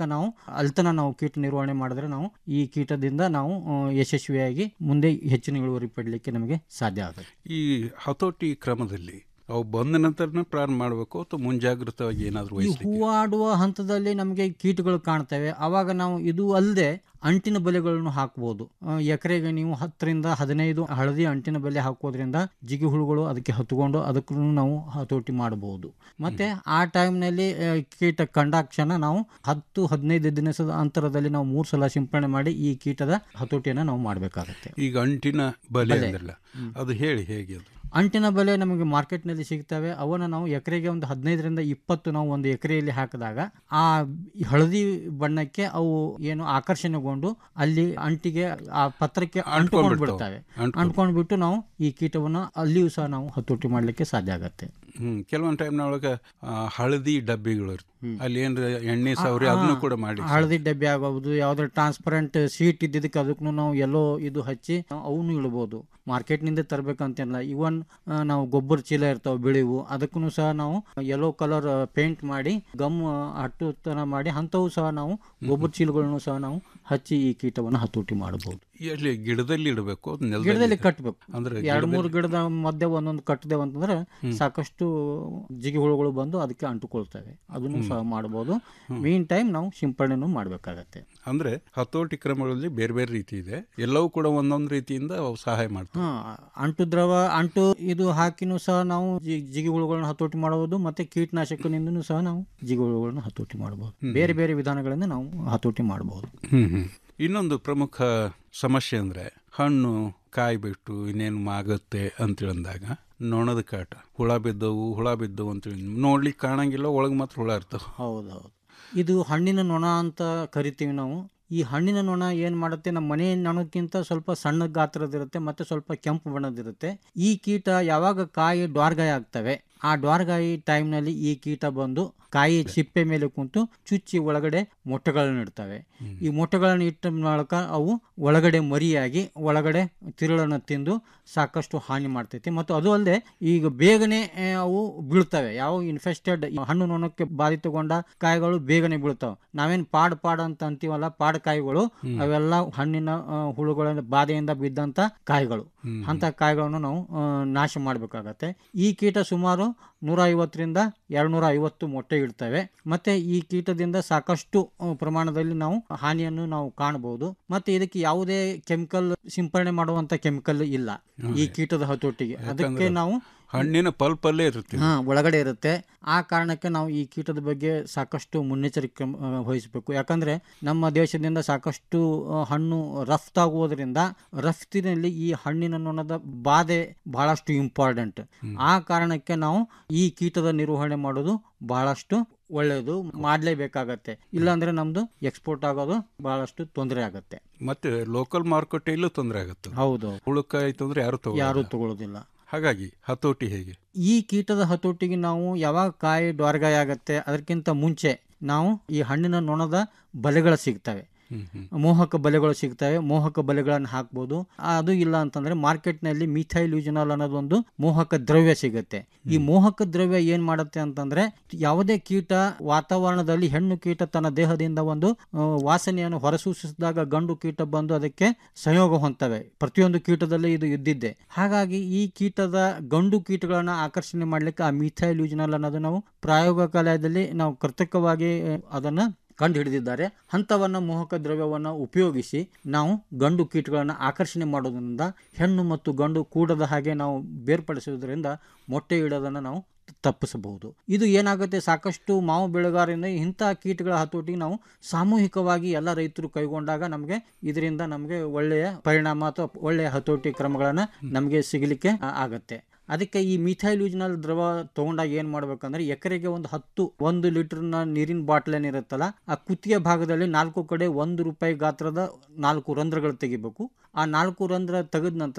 ತನಕ ನಾವು ಅಲ್ತನ ನಾವು ಕೀಟ ನಿರ್ವಹಣೆ ಮಾಡಿದ್ರೆ ನಾವು ಈ ಕೀಟದಿಂದ ನಾವು ಆ, ಯಶಸ್ವಿಯಾಗಿ ಮುಂದೆ ಹೆಚ್ಚಿನ ಇಳುವರಿ ಪಡಲಿಕ್ಕೆ ನಮಗೆ ಸಾಧ್ಯ ಆಗುತ್ತೆ ಈ ಹತೋಟಿ ಕ್ರಮದಲ್ಲಿ ಅವು ಬಂದ ನಂತರನೇ ಪ್ರಾರಂಭ ಮಾಡಬೇಕು ಅಥವಾ ಮುಂಜಾಗ್ರತವಾಗಿ ಏನಾದರೂ ಈ ವಹಿಸಲಿಕ್ಕೆ ಹೂವಾಡುವ ಹಂತದಲ್ಲಿ ನಮಗೆ ಕೀಟಗಳು ಕಾಣ್ತವೆ ಆವಾಗ ನಾವು ಇದು ಅಲ್ಲದೆ ಅಂಟಿನ ಬಲೆಗಳನ್ನು ಹಾಕ್ಬೋದು ಆ, ಎಕರೆಗೆ ನೀವು ಹತ್ತರಿಂದ ಹದಿನೈದು ಹಳದಿ ಅಂಟಿನ ಬಲೆ ಹಾಕೋದ್ರಿಂದ ಜಿಗಿ ಹುಳುಗಳು ಅದಕ್ಕೆ ಹತ್ಕೊಂಡು ಅದಕ್ಕೂ ನಾವು ಹತೋಟಿ ಮಾಡಬಹುದು ಮತ್ತೆ ಆ ಟೈಮ್ನಲ್ಲಿ ಕೀಟ ಕಂಡಾಕ್ಷಣ ನಾವು ಹತ್ತು ಹದಿನೈದು ದಿನದ ಅಂತರದಲ್ಲಿ ನಾವು ಮೂರು ಸಲ ಸಿಂಪಡಣೆ ಮಾಡಿ ಈ ಕೀಟದ ಹತೋಟಿಯನ್ನು ನಾವು ಮಾಡಬೇಕಾಗುತ್ತೆ ಈಗ ಅಂಟಿನ ಬಲೆ ಬಲೆ. ಅಂದ್ರಲ್ಲ ಅದು ಹೇಳಿ ಹೇಗೆ ಅದು ಅಂಟಿನ ಬೆಲೆ ನಮಗೆ ಮಾರ್ಕೆಟ್ನಲ್ಲಿ ಸಿಗ್ತವೆ ಅವನ್ನ ನಾವು ಎಕರೆಗೆ ಒಂದು ಹದಿನೈದರಿಂದ ಇಪ್ಪತ್ತು ನಾವು ಒಂದು ಎಕರೆಯಲ್ಲಿ ಹಾಕಿದಾಗ ಆ ಹಳದಿ ಬಣ್ಣಕ್ಕೆ ಅವು ಏನು ಆಕರ್ಷಣೆಗೊಂಡು ಅಲ್ಲಿ ಅಂಟಿಗೆ ಆ ಪತ್ರಕ್ಕೆ ಅಂಟ್ಕೊಂಡು ಅಂಟ್ಕೊಂಡ್ಬಿಡ್ತಾವೆ. ಬಿಡ್ತವೆ ಅಂಟ್ಕೊಂಡು. ಅಂಟ್ಕೊಂಡು ಬಿಟ್ಟು ನಾವು ಈ ಕೀಟವನ್ನು ಅಲ್ಲಿಯೂ ಸಹ ನಾವು ಹತೋಟಿ ಮಾಡಲಿಕ್ಕೆ ಸಾಧ್ಯ ಆಗತ್ತೆ ಹ್ಮ್ ಕೆಲವೊಂದು ಟೈಮ್ನೊಳಗೆ ಹಳದಿ ಡಬ್ಬಿಗಳು ಇರ್ತವೆ ಅಲ್ಲಿ ಏನ್ರ ಎಣ್ಣೆ ಸವರಿ ಅದನ್ನು ಕೂಡ ಮಾಡಿ ಹಳದಿ ಡಬ್ಬಿ ಆಗಬಹುದು ಯಾವ್ದಾದ್ರು ಟ್ರಾನ್ಸ್ಪರೆಂಟ್ ಸೀಟ್ ಇದ್ದಿದ್ದಕ್ಕೆ ಅದಕ್ಕೂ ನಾವು ಎಲ್ಲೋ ಇದು ಹಚ್ಚಿ ಅವನು ಇಳ್ಬೋದು ಮಾರ್ಕೆಟ್ನಿಂದ ತರಬೇಕಂತಿಲ್ಲ ಇವನ್ ನಾವು ಗೊಬ್ಬರ ಚೀಲ ಇರ್ತಾವೆ ಬಿಳಿವು ಅದಕ್ಕೂ ಸಹ ನಾವು ಯೆಲ್ಲೋ ಕಲರ್ ಪೇಂಟ್ ಮಾಡಿ ಗಮ್ ಹಟ್ಟುತನ ಮಾಡಿ ಅಂಥವು ಸಹ ನಾವು ಗೊಬ್ಬರ ಚೀಲಗಳನ್ನು ಸಹ ನಾವು ಹಚ್ಚಿ ಈ ಕೀಟವನ್ನು ಹತೋಟಿ ಮಾಡಬಹುದು ಎಲ್ಲಿ ಗಿಡದಲ್ಲಿ ಇಡಬೇಕು ಅದು ನೆಲದಲ್ಲಿ ಗಿಡದಲ್ಲಿ ಕಟ್ಟಬೇಕು ಅಂದ್ರೆ ಎರಡು ಮೂರು ಗಿಡದಲ್ಲಿ- ಗಿಡದ ಮಧ್ಯೆ ಒಂದೊಂದು ಕಟ್ಟಿದೆವು ಅಂತಂದ್ರೆ ಹ್ಮ್. ಸಾಕಷ್ಟು ಜಿಗಿ ಹುಳುಗಳು ಬಂದು ಅದಕ್ಕೆ ಅಂಟುಕೊಳ್ತವೆ ಅದನ್ನು ಹ್ಮ್. ಸಹ ಮಾಡಬಹುದು ಮೀನ್ ಟೈಮ್ ನಾವು ಸಿಂಪಡಣೆನೂ ಮಾಡಬೇಕಾಗತ್ತೆ ಅಂದ್ರೆ ಹತೋಟಿ ಕ್ರಮಗಳಲ್ಲಿ ಬೇರೆ ಬೇರೆ ರೀತಿ ಇದೆ ಎಲ್ಲವೂ ಕೂಡ ಒಂದೊಂದು ರೀತಿಯಿಂದ ಅವು ಸಹಾಯ ಮಾಡ್ತವೆ ಹಾ ಅಂಟು ದ್ರವ ಅಂಟು ಇದು ಹಾಕಿನೂ ಸಹ ನಾವು ಜಿ- ಜಿಗಿ ಹುಳುಗಳನ್ನ ಹತೋಟಿ ಮಾಡಬಹುದು ಮತ್ತೆ ಕೀಟನಾಶಕನಿಂದನೂ ಸಹ ನಾವು ಜಿಗಿ ಹುಳುಗಳನ್ನ ಹತೋಟಿ ಮಾಡಬಹುದು ಹ್ಮ್. ಬೇರೆ ಬೇರೆ ವಿಧಾನಗಳಿಂದ ನಾವು ಹತೋಟಿ ಮಾಡಬಹುದು ಹ್ಮ್ ಹ್ಮ್ ಇನ್ನೊಂದು ಪ್ರಮುಖ ಸಮಸ್ಯೆ ಅಂದ್ರೆ ಹಣ್ಣು ಕಾಯಿ ಬಿಟ್ಟು ಇನ್ನೇನು ಮಾಗುತ್ತೆ ಅಂತೇಳಿ ಅಂದಾಗ ನೊಣದ ಕಾಟ ಹುಳ ಬಿದ್ದವು ಹುಳ ಬಿದ್ದವು ಅಂತೇಳಿ ನೋಡ್ಲಿಕ್ಕೆ ಕಾಣಂಗಿಲ್ಲ ಒಳಗೆ ಮಾತ್ರ ಹುಳ ಇರ್ತಾವ ಹೌದೌದು ಇದು ಹಣ್ಣಿನ ನೊಣ ಅಂತ ಕರಿತೀವಿ ನಾವು ಈ ಹಣ್ಣಿನ ನೊಣ ಏನು ಮಾಡುತ್ತೆ ನಮ್ಮ ಮನೆ ನೊಣಕ್ಕಿಂತ ಸ್ವಲ್ಪ ಸಣ್ಣ ಗಾತ್ರದಿರುತ್ತೆ ಮತ್ತು ಸ್ವಲ್ಪ ಕೆಂಪು ಬಣ್ಣದಿರುತ್ತೆ ಈ ಕೀಟ ಯಾವಾಗ ಕಾಯಿ ಡ್ವಾರ್ಗಾಯಿ ಆಗ್ತವೆ ಆ ಡ್ವಾರ್ಗಾಯಿ ಟೈಮ್ನಲ್ಲಿ ಈ ಕೀಟ ಬಂದು ಕಾಯಿ ಸಿಪ್ಪೆ ಮೇಲೆ ಕುಂತು ಚುಚ್ಚಿ ಒಳಗಡೆ ಮೊಟ್ಟೆಗಳನ್ನು ಇಡ್ತವೆ ಈ ಮೊಟ್ಟೆಗಳನ್ನು ಇಟ್ಟ ಮೂಲಕ ಅವು ಒಳಗಡೆ ಮರಿಯಾಗಿ ಒಳಗಡೆ ತಿರುಳನ್ನು ತಿಂದು ಸಾಕಷ್ಟು ಹಾನಿ ಮಾಡ್ತೈತಿ ಮತ್ತು ಅದು ಅಲ್ಲದೆ ಈಗ ಬೇಗನೆ ಆ, ಅವು ಬೀಳ್ತವೆ ಯಾವ ಇನ್ಫೆಸ್ಟೆಡ್ ಹಣ್ಣು ನೊಣಕ್ಕೆ ಬಾಧಿತಗೊಂಡ ಕಾಯಿಗಳು ಬೇಗನೆ ಬೀಳ್ತಾವೆ ನಾವೇನು ಪಾಡ್ ಪಾಡ್ ಅಂತ ಅಂತೀವಲ್ಲ ಪಾಡ್ ಕಾಯಿಗಳು ಹ್ಮ್. ಅವೆಲ್ಲ ಹಣ್ಣಿನ ಆ, ಹುಳುಗಳ ಬಾಧೆಯಿಂದ ಬಿದ್ದಂತ ಕಾಯಿಗಳು ಹ್ಮ್. ಅಂತ ಕಾಯಿಗಳನ್ನು ನಾವು ಆ, ನಾಶ ಮಾಡಬೇಕಾಗತ್ತೆ ಈ ಕೀಟ ಸುಮಾರು ನೂರ ಐವತ್ತರಿಂದ ಎರಡ್ನೂರ ಐವತ್ತು ಮೊಟ್ಟೆ ಇಡ್ತವೆ ಮತ್ತೆ ಈ ಕೀಟದಿಂದ ಸಾಕಷ್ಟು ಆ, ಪ್ರಮಾಣದಲ್ಲಿ ನಾವು ಹಾನಿಯನ್ನು ನಾವು ಕಾಣಬಹುದು ಮತ್ತೆ ಇದಕ್ಕೆ ಯಾವುದೇ ಕೆಮಿಕಲ್ ಸಿಂಪರಣೆ ಮಾಡುವಂತ ಕೆಮಿಕಲ್ ಇಲ್ಲ ಈ ಕೀಟದ ಹತೋಟಿಗೆ ಅದಕ್ಕೆ ಯಾಕಂದ್ರೆ ನಾವು ಹಣ್ಣಿನ ಪಲ್ಪಲ್ಲೇ ಇರುತ್ತೆ ಹಾ ಒಳಗಡೆ ಇರುತ್ತೆ ಆ ಕಾರಣಕ್ಕೆ ನಾವು ಈ ಕೀಟದ ಬಗ್ಗೆ ಸಾಕಷ್ಟು ಮುನ್ನೆಚ್ಚರಿಕೆ ಕ್ರಮ, ಆ, ವಹಿಸಬೇಕು ಯಾಕಂದ್ರೆ ನಮ್ಮ ದೇಶದಿಂದ ಸಾಕಷ್ಟು ಆ, ಹಣ್ಣು ರಫ್ತಾಗುವುದರಿಂದ ರಫ್ತಿನಲ್ಲಿ ಈ ಹಣ್ಣಿನ ನೊಣದ ಬಾಧೆ ಬಹಳಷ್ಟು ಇಂಪಾರ್ಟೆಂಟ್ ಆ ಕಾರಣಕ್ಕೆ ನಾವು ಈ ಕೀಟದ ನಿರ್ವಹಣೆ ಮಾಡೋದು ಬಹಳಷ್ಟು ಒಳ್ಳೆಯದು ಮಾಡಲೇಬೇಕಾಗತ್ತೆ ಇಲ್ಲಾಂದ್ರೆ ನಮ್ದು ಎಕ್ಸ್ಪೋರ್ಟ್ ಆಗೋದು ಬಹಳಷ್ಟು ತೊಂದರೆ ಆಗತ್ತೆ ಮತ್ತೆ ಲೋಕಲ್ ಮಾರುಕಟ್ಟೆಯಲ್ಲೂ ತೊಂದರೆ ಆಗುತ್ತೆ ಹೌದು ಹುಳುಕಾಯ್ತು ಅಂದ್ರೆ ಯಾರು ತಗೋ ಯಾರು ತಗೊಳ್ಳೋದಿಲ್ಲ ಹಾಗಾಗಿ ಹತೋಟಿ ಹೇಗೆ ಈ ಕೀಟದ ಹತೋಟಿಗೆ ನಾವು ಯಾವಾಗ ಕಾಯಿ ಡ್ವಾರ್ಗಾಯಿ ಆಗತ್ತೆ ಅದಕ್ಕಿಂತ ಮುಂಚೆ ನಾವು ಈ ಹಣ್ಣಿನ ನೊಣದ ಬಲೆಗಳು ಸಿಗ್ತವೆ ಹ್ಮ್ ಹ್ಮ್ ಮೋಹಕ ಬಲೆಗಳು ಸಿಗ್ತವೆ ಮೋಹಕ ಬಲೆಗಳನ್ನು ಹಾಕ್ಬೋದು ಅದು ಇಲ್ಲ ಅಂತಂದ್ರೆ ಮಾರ್ಕೆಟ್ನಲ್ಲಿ ಮಿಥೈಲ್ ಯೂಜನಲ್ ಅನ್ನೋದೊಂದು ಮೋಹಕ ದ್ರವ್ಯ ಸಿಗುತ್ತೆ ಈ ಮೋಹಕ ದ್ರವ್ಯ ಏನ್ ಮಾಡುತ್ತೆ ಅಂತಂದ್ರೆ ಯಾವುದೇ ಕೀಟ ವಾತಾವರಣದಲ್ಲಿ ಹೆಣ್ಣು ಕೀಟ ತನ್ನ ದೇಹದಿಂದ ಒಂದು ಆ, ವಾಸನೆಯನ್ನು ಹೊರಸೂಸಿಸಿದಾಗ ಗಂಡು ಕೀಟ ಬಂದು ಅದಕ್ಕೆ ಸಂಯೋಗ ಹೊಂದ್ತವೆ ಪ್ರತಿಯೊಂದು ಕೀಟದಲ್ಲಿ ಇದು ಇದ್ದಿದ್ದೆ ಹಾಗಾಗಿ ಈ ಕೀಟದ ಗಂಡು ಕೀಟಗಳನ್ನ ಆಕರ್ಷಣೆ ಮಾಡ್ಲಿಕ್ಕೆ ಆ ಮಿಥೈಲ್ ಯೂಜನಲ್ ಅನ್ನೋದು ನಾವು ಪ್ರಾಯೋಗಿಕಲಯದಲ್ಲಿ ನಾವು ಕೃತಕವಾಗಿ ಆ, ಅದನ್ನ ಕಂಡು ಹಿಡಿದಿದ್ದಾರೆ ಹಂತವನ್ನ ಮೋಹಕ ದ್ರವ್ಯವನ್ನ ಉಪಯೋಗಿಸಿ ನಾವು ಗಂಡು ಕೀಟಗಳನ್ನು ಆಕರ್ಷಣೆ ಮಾಡೋದ್ರಿಂದ ಹೆಣ್ಣು ಮತ್ತು ಗಂಡು ಕೂಡದ ಹಾಗೆ ನಾವು ಬೇರ್ಪಡಿಸುವುದರಿಂದ ಮೊಟ್ಟೆ ಇಡೋದನ್ನು ನಾವು ತಪ್ಪಿಸಬಹುದು ಇದು ಏನಾಗುತ್ತೆ ಸಾಕಷ್ಟು ಮಾವು ಬೆಳೆಗಾರರಿಂದ ಇಂಥ ಕೀಟಗಳ ಹತೋಟಿಗೆ ನಾವು ಸಾಮೂಹಿಕವಾಗಿ ಎಲ್ಲ ರೈತರು ಕೈಗೊಂಡಾಗ ನಮಗೆ ಇದರಿಂದ ನಮಗೆ ಒಳ್ಳೆಯ ಪರಿಣಾಮ ಅಥವಾ ಒಳ್ಳೆಯ ಹತೋಟಿ ಕ್ರಮಗಳನ್ನು ನಮಗೆ ಸಿಗಲಿಕ್ಕೆ ಆ- ಆಗತ್ತೆ ಅದಕ್ಕೆ ಈ ಮಿಥೈಲ್ ಯೂಜ್ನಲ್ ದ್ರವ ತಗೊಂಡಾಗ ಏನು ಮಾಡ್ಬೇಕಂದ್ರೆ ಎಕರೆಗೆ ಒಂದು ಹತ್ತು ಒಂದು ಲೀಟರ್ನ ನೀರಿನ ಬಾಟ್ಲ್ ಏನಿರುತ್ತಲ್ಲ ಆ ಕುತ್ತಿಗೆ ಭಾಗದಲ್ಲಿ ನಾಲ್ಕು ಕಡೆ ಒಂದು ರೂಪಾಯಿ ಗಾತ್ರದ ನಾಲ್ಕು ರಂಧ್ರಗಳು ತೆಗಿಬೇಕು ಆ ನಾಲ್ಕು ರಂಧ್ರ ತೆಗೆದ ನಂತರ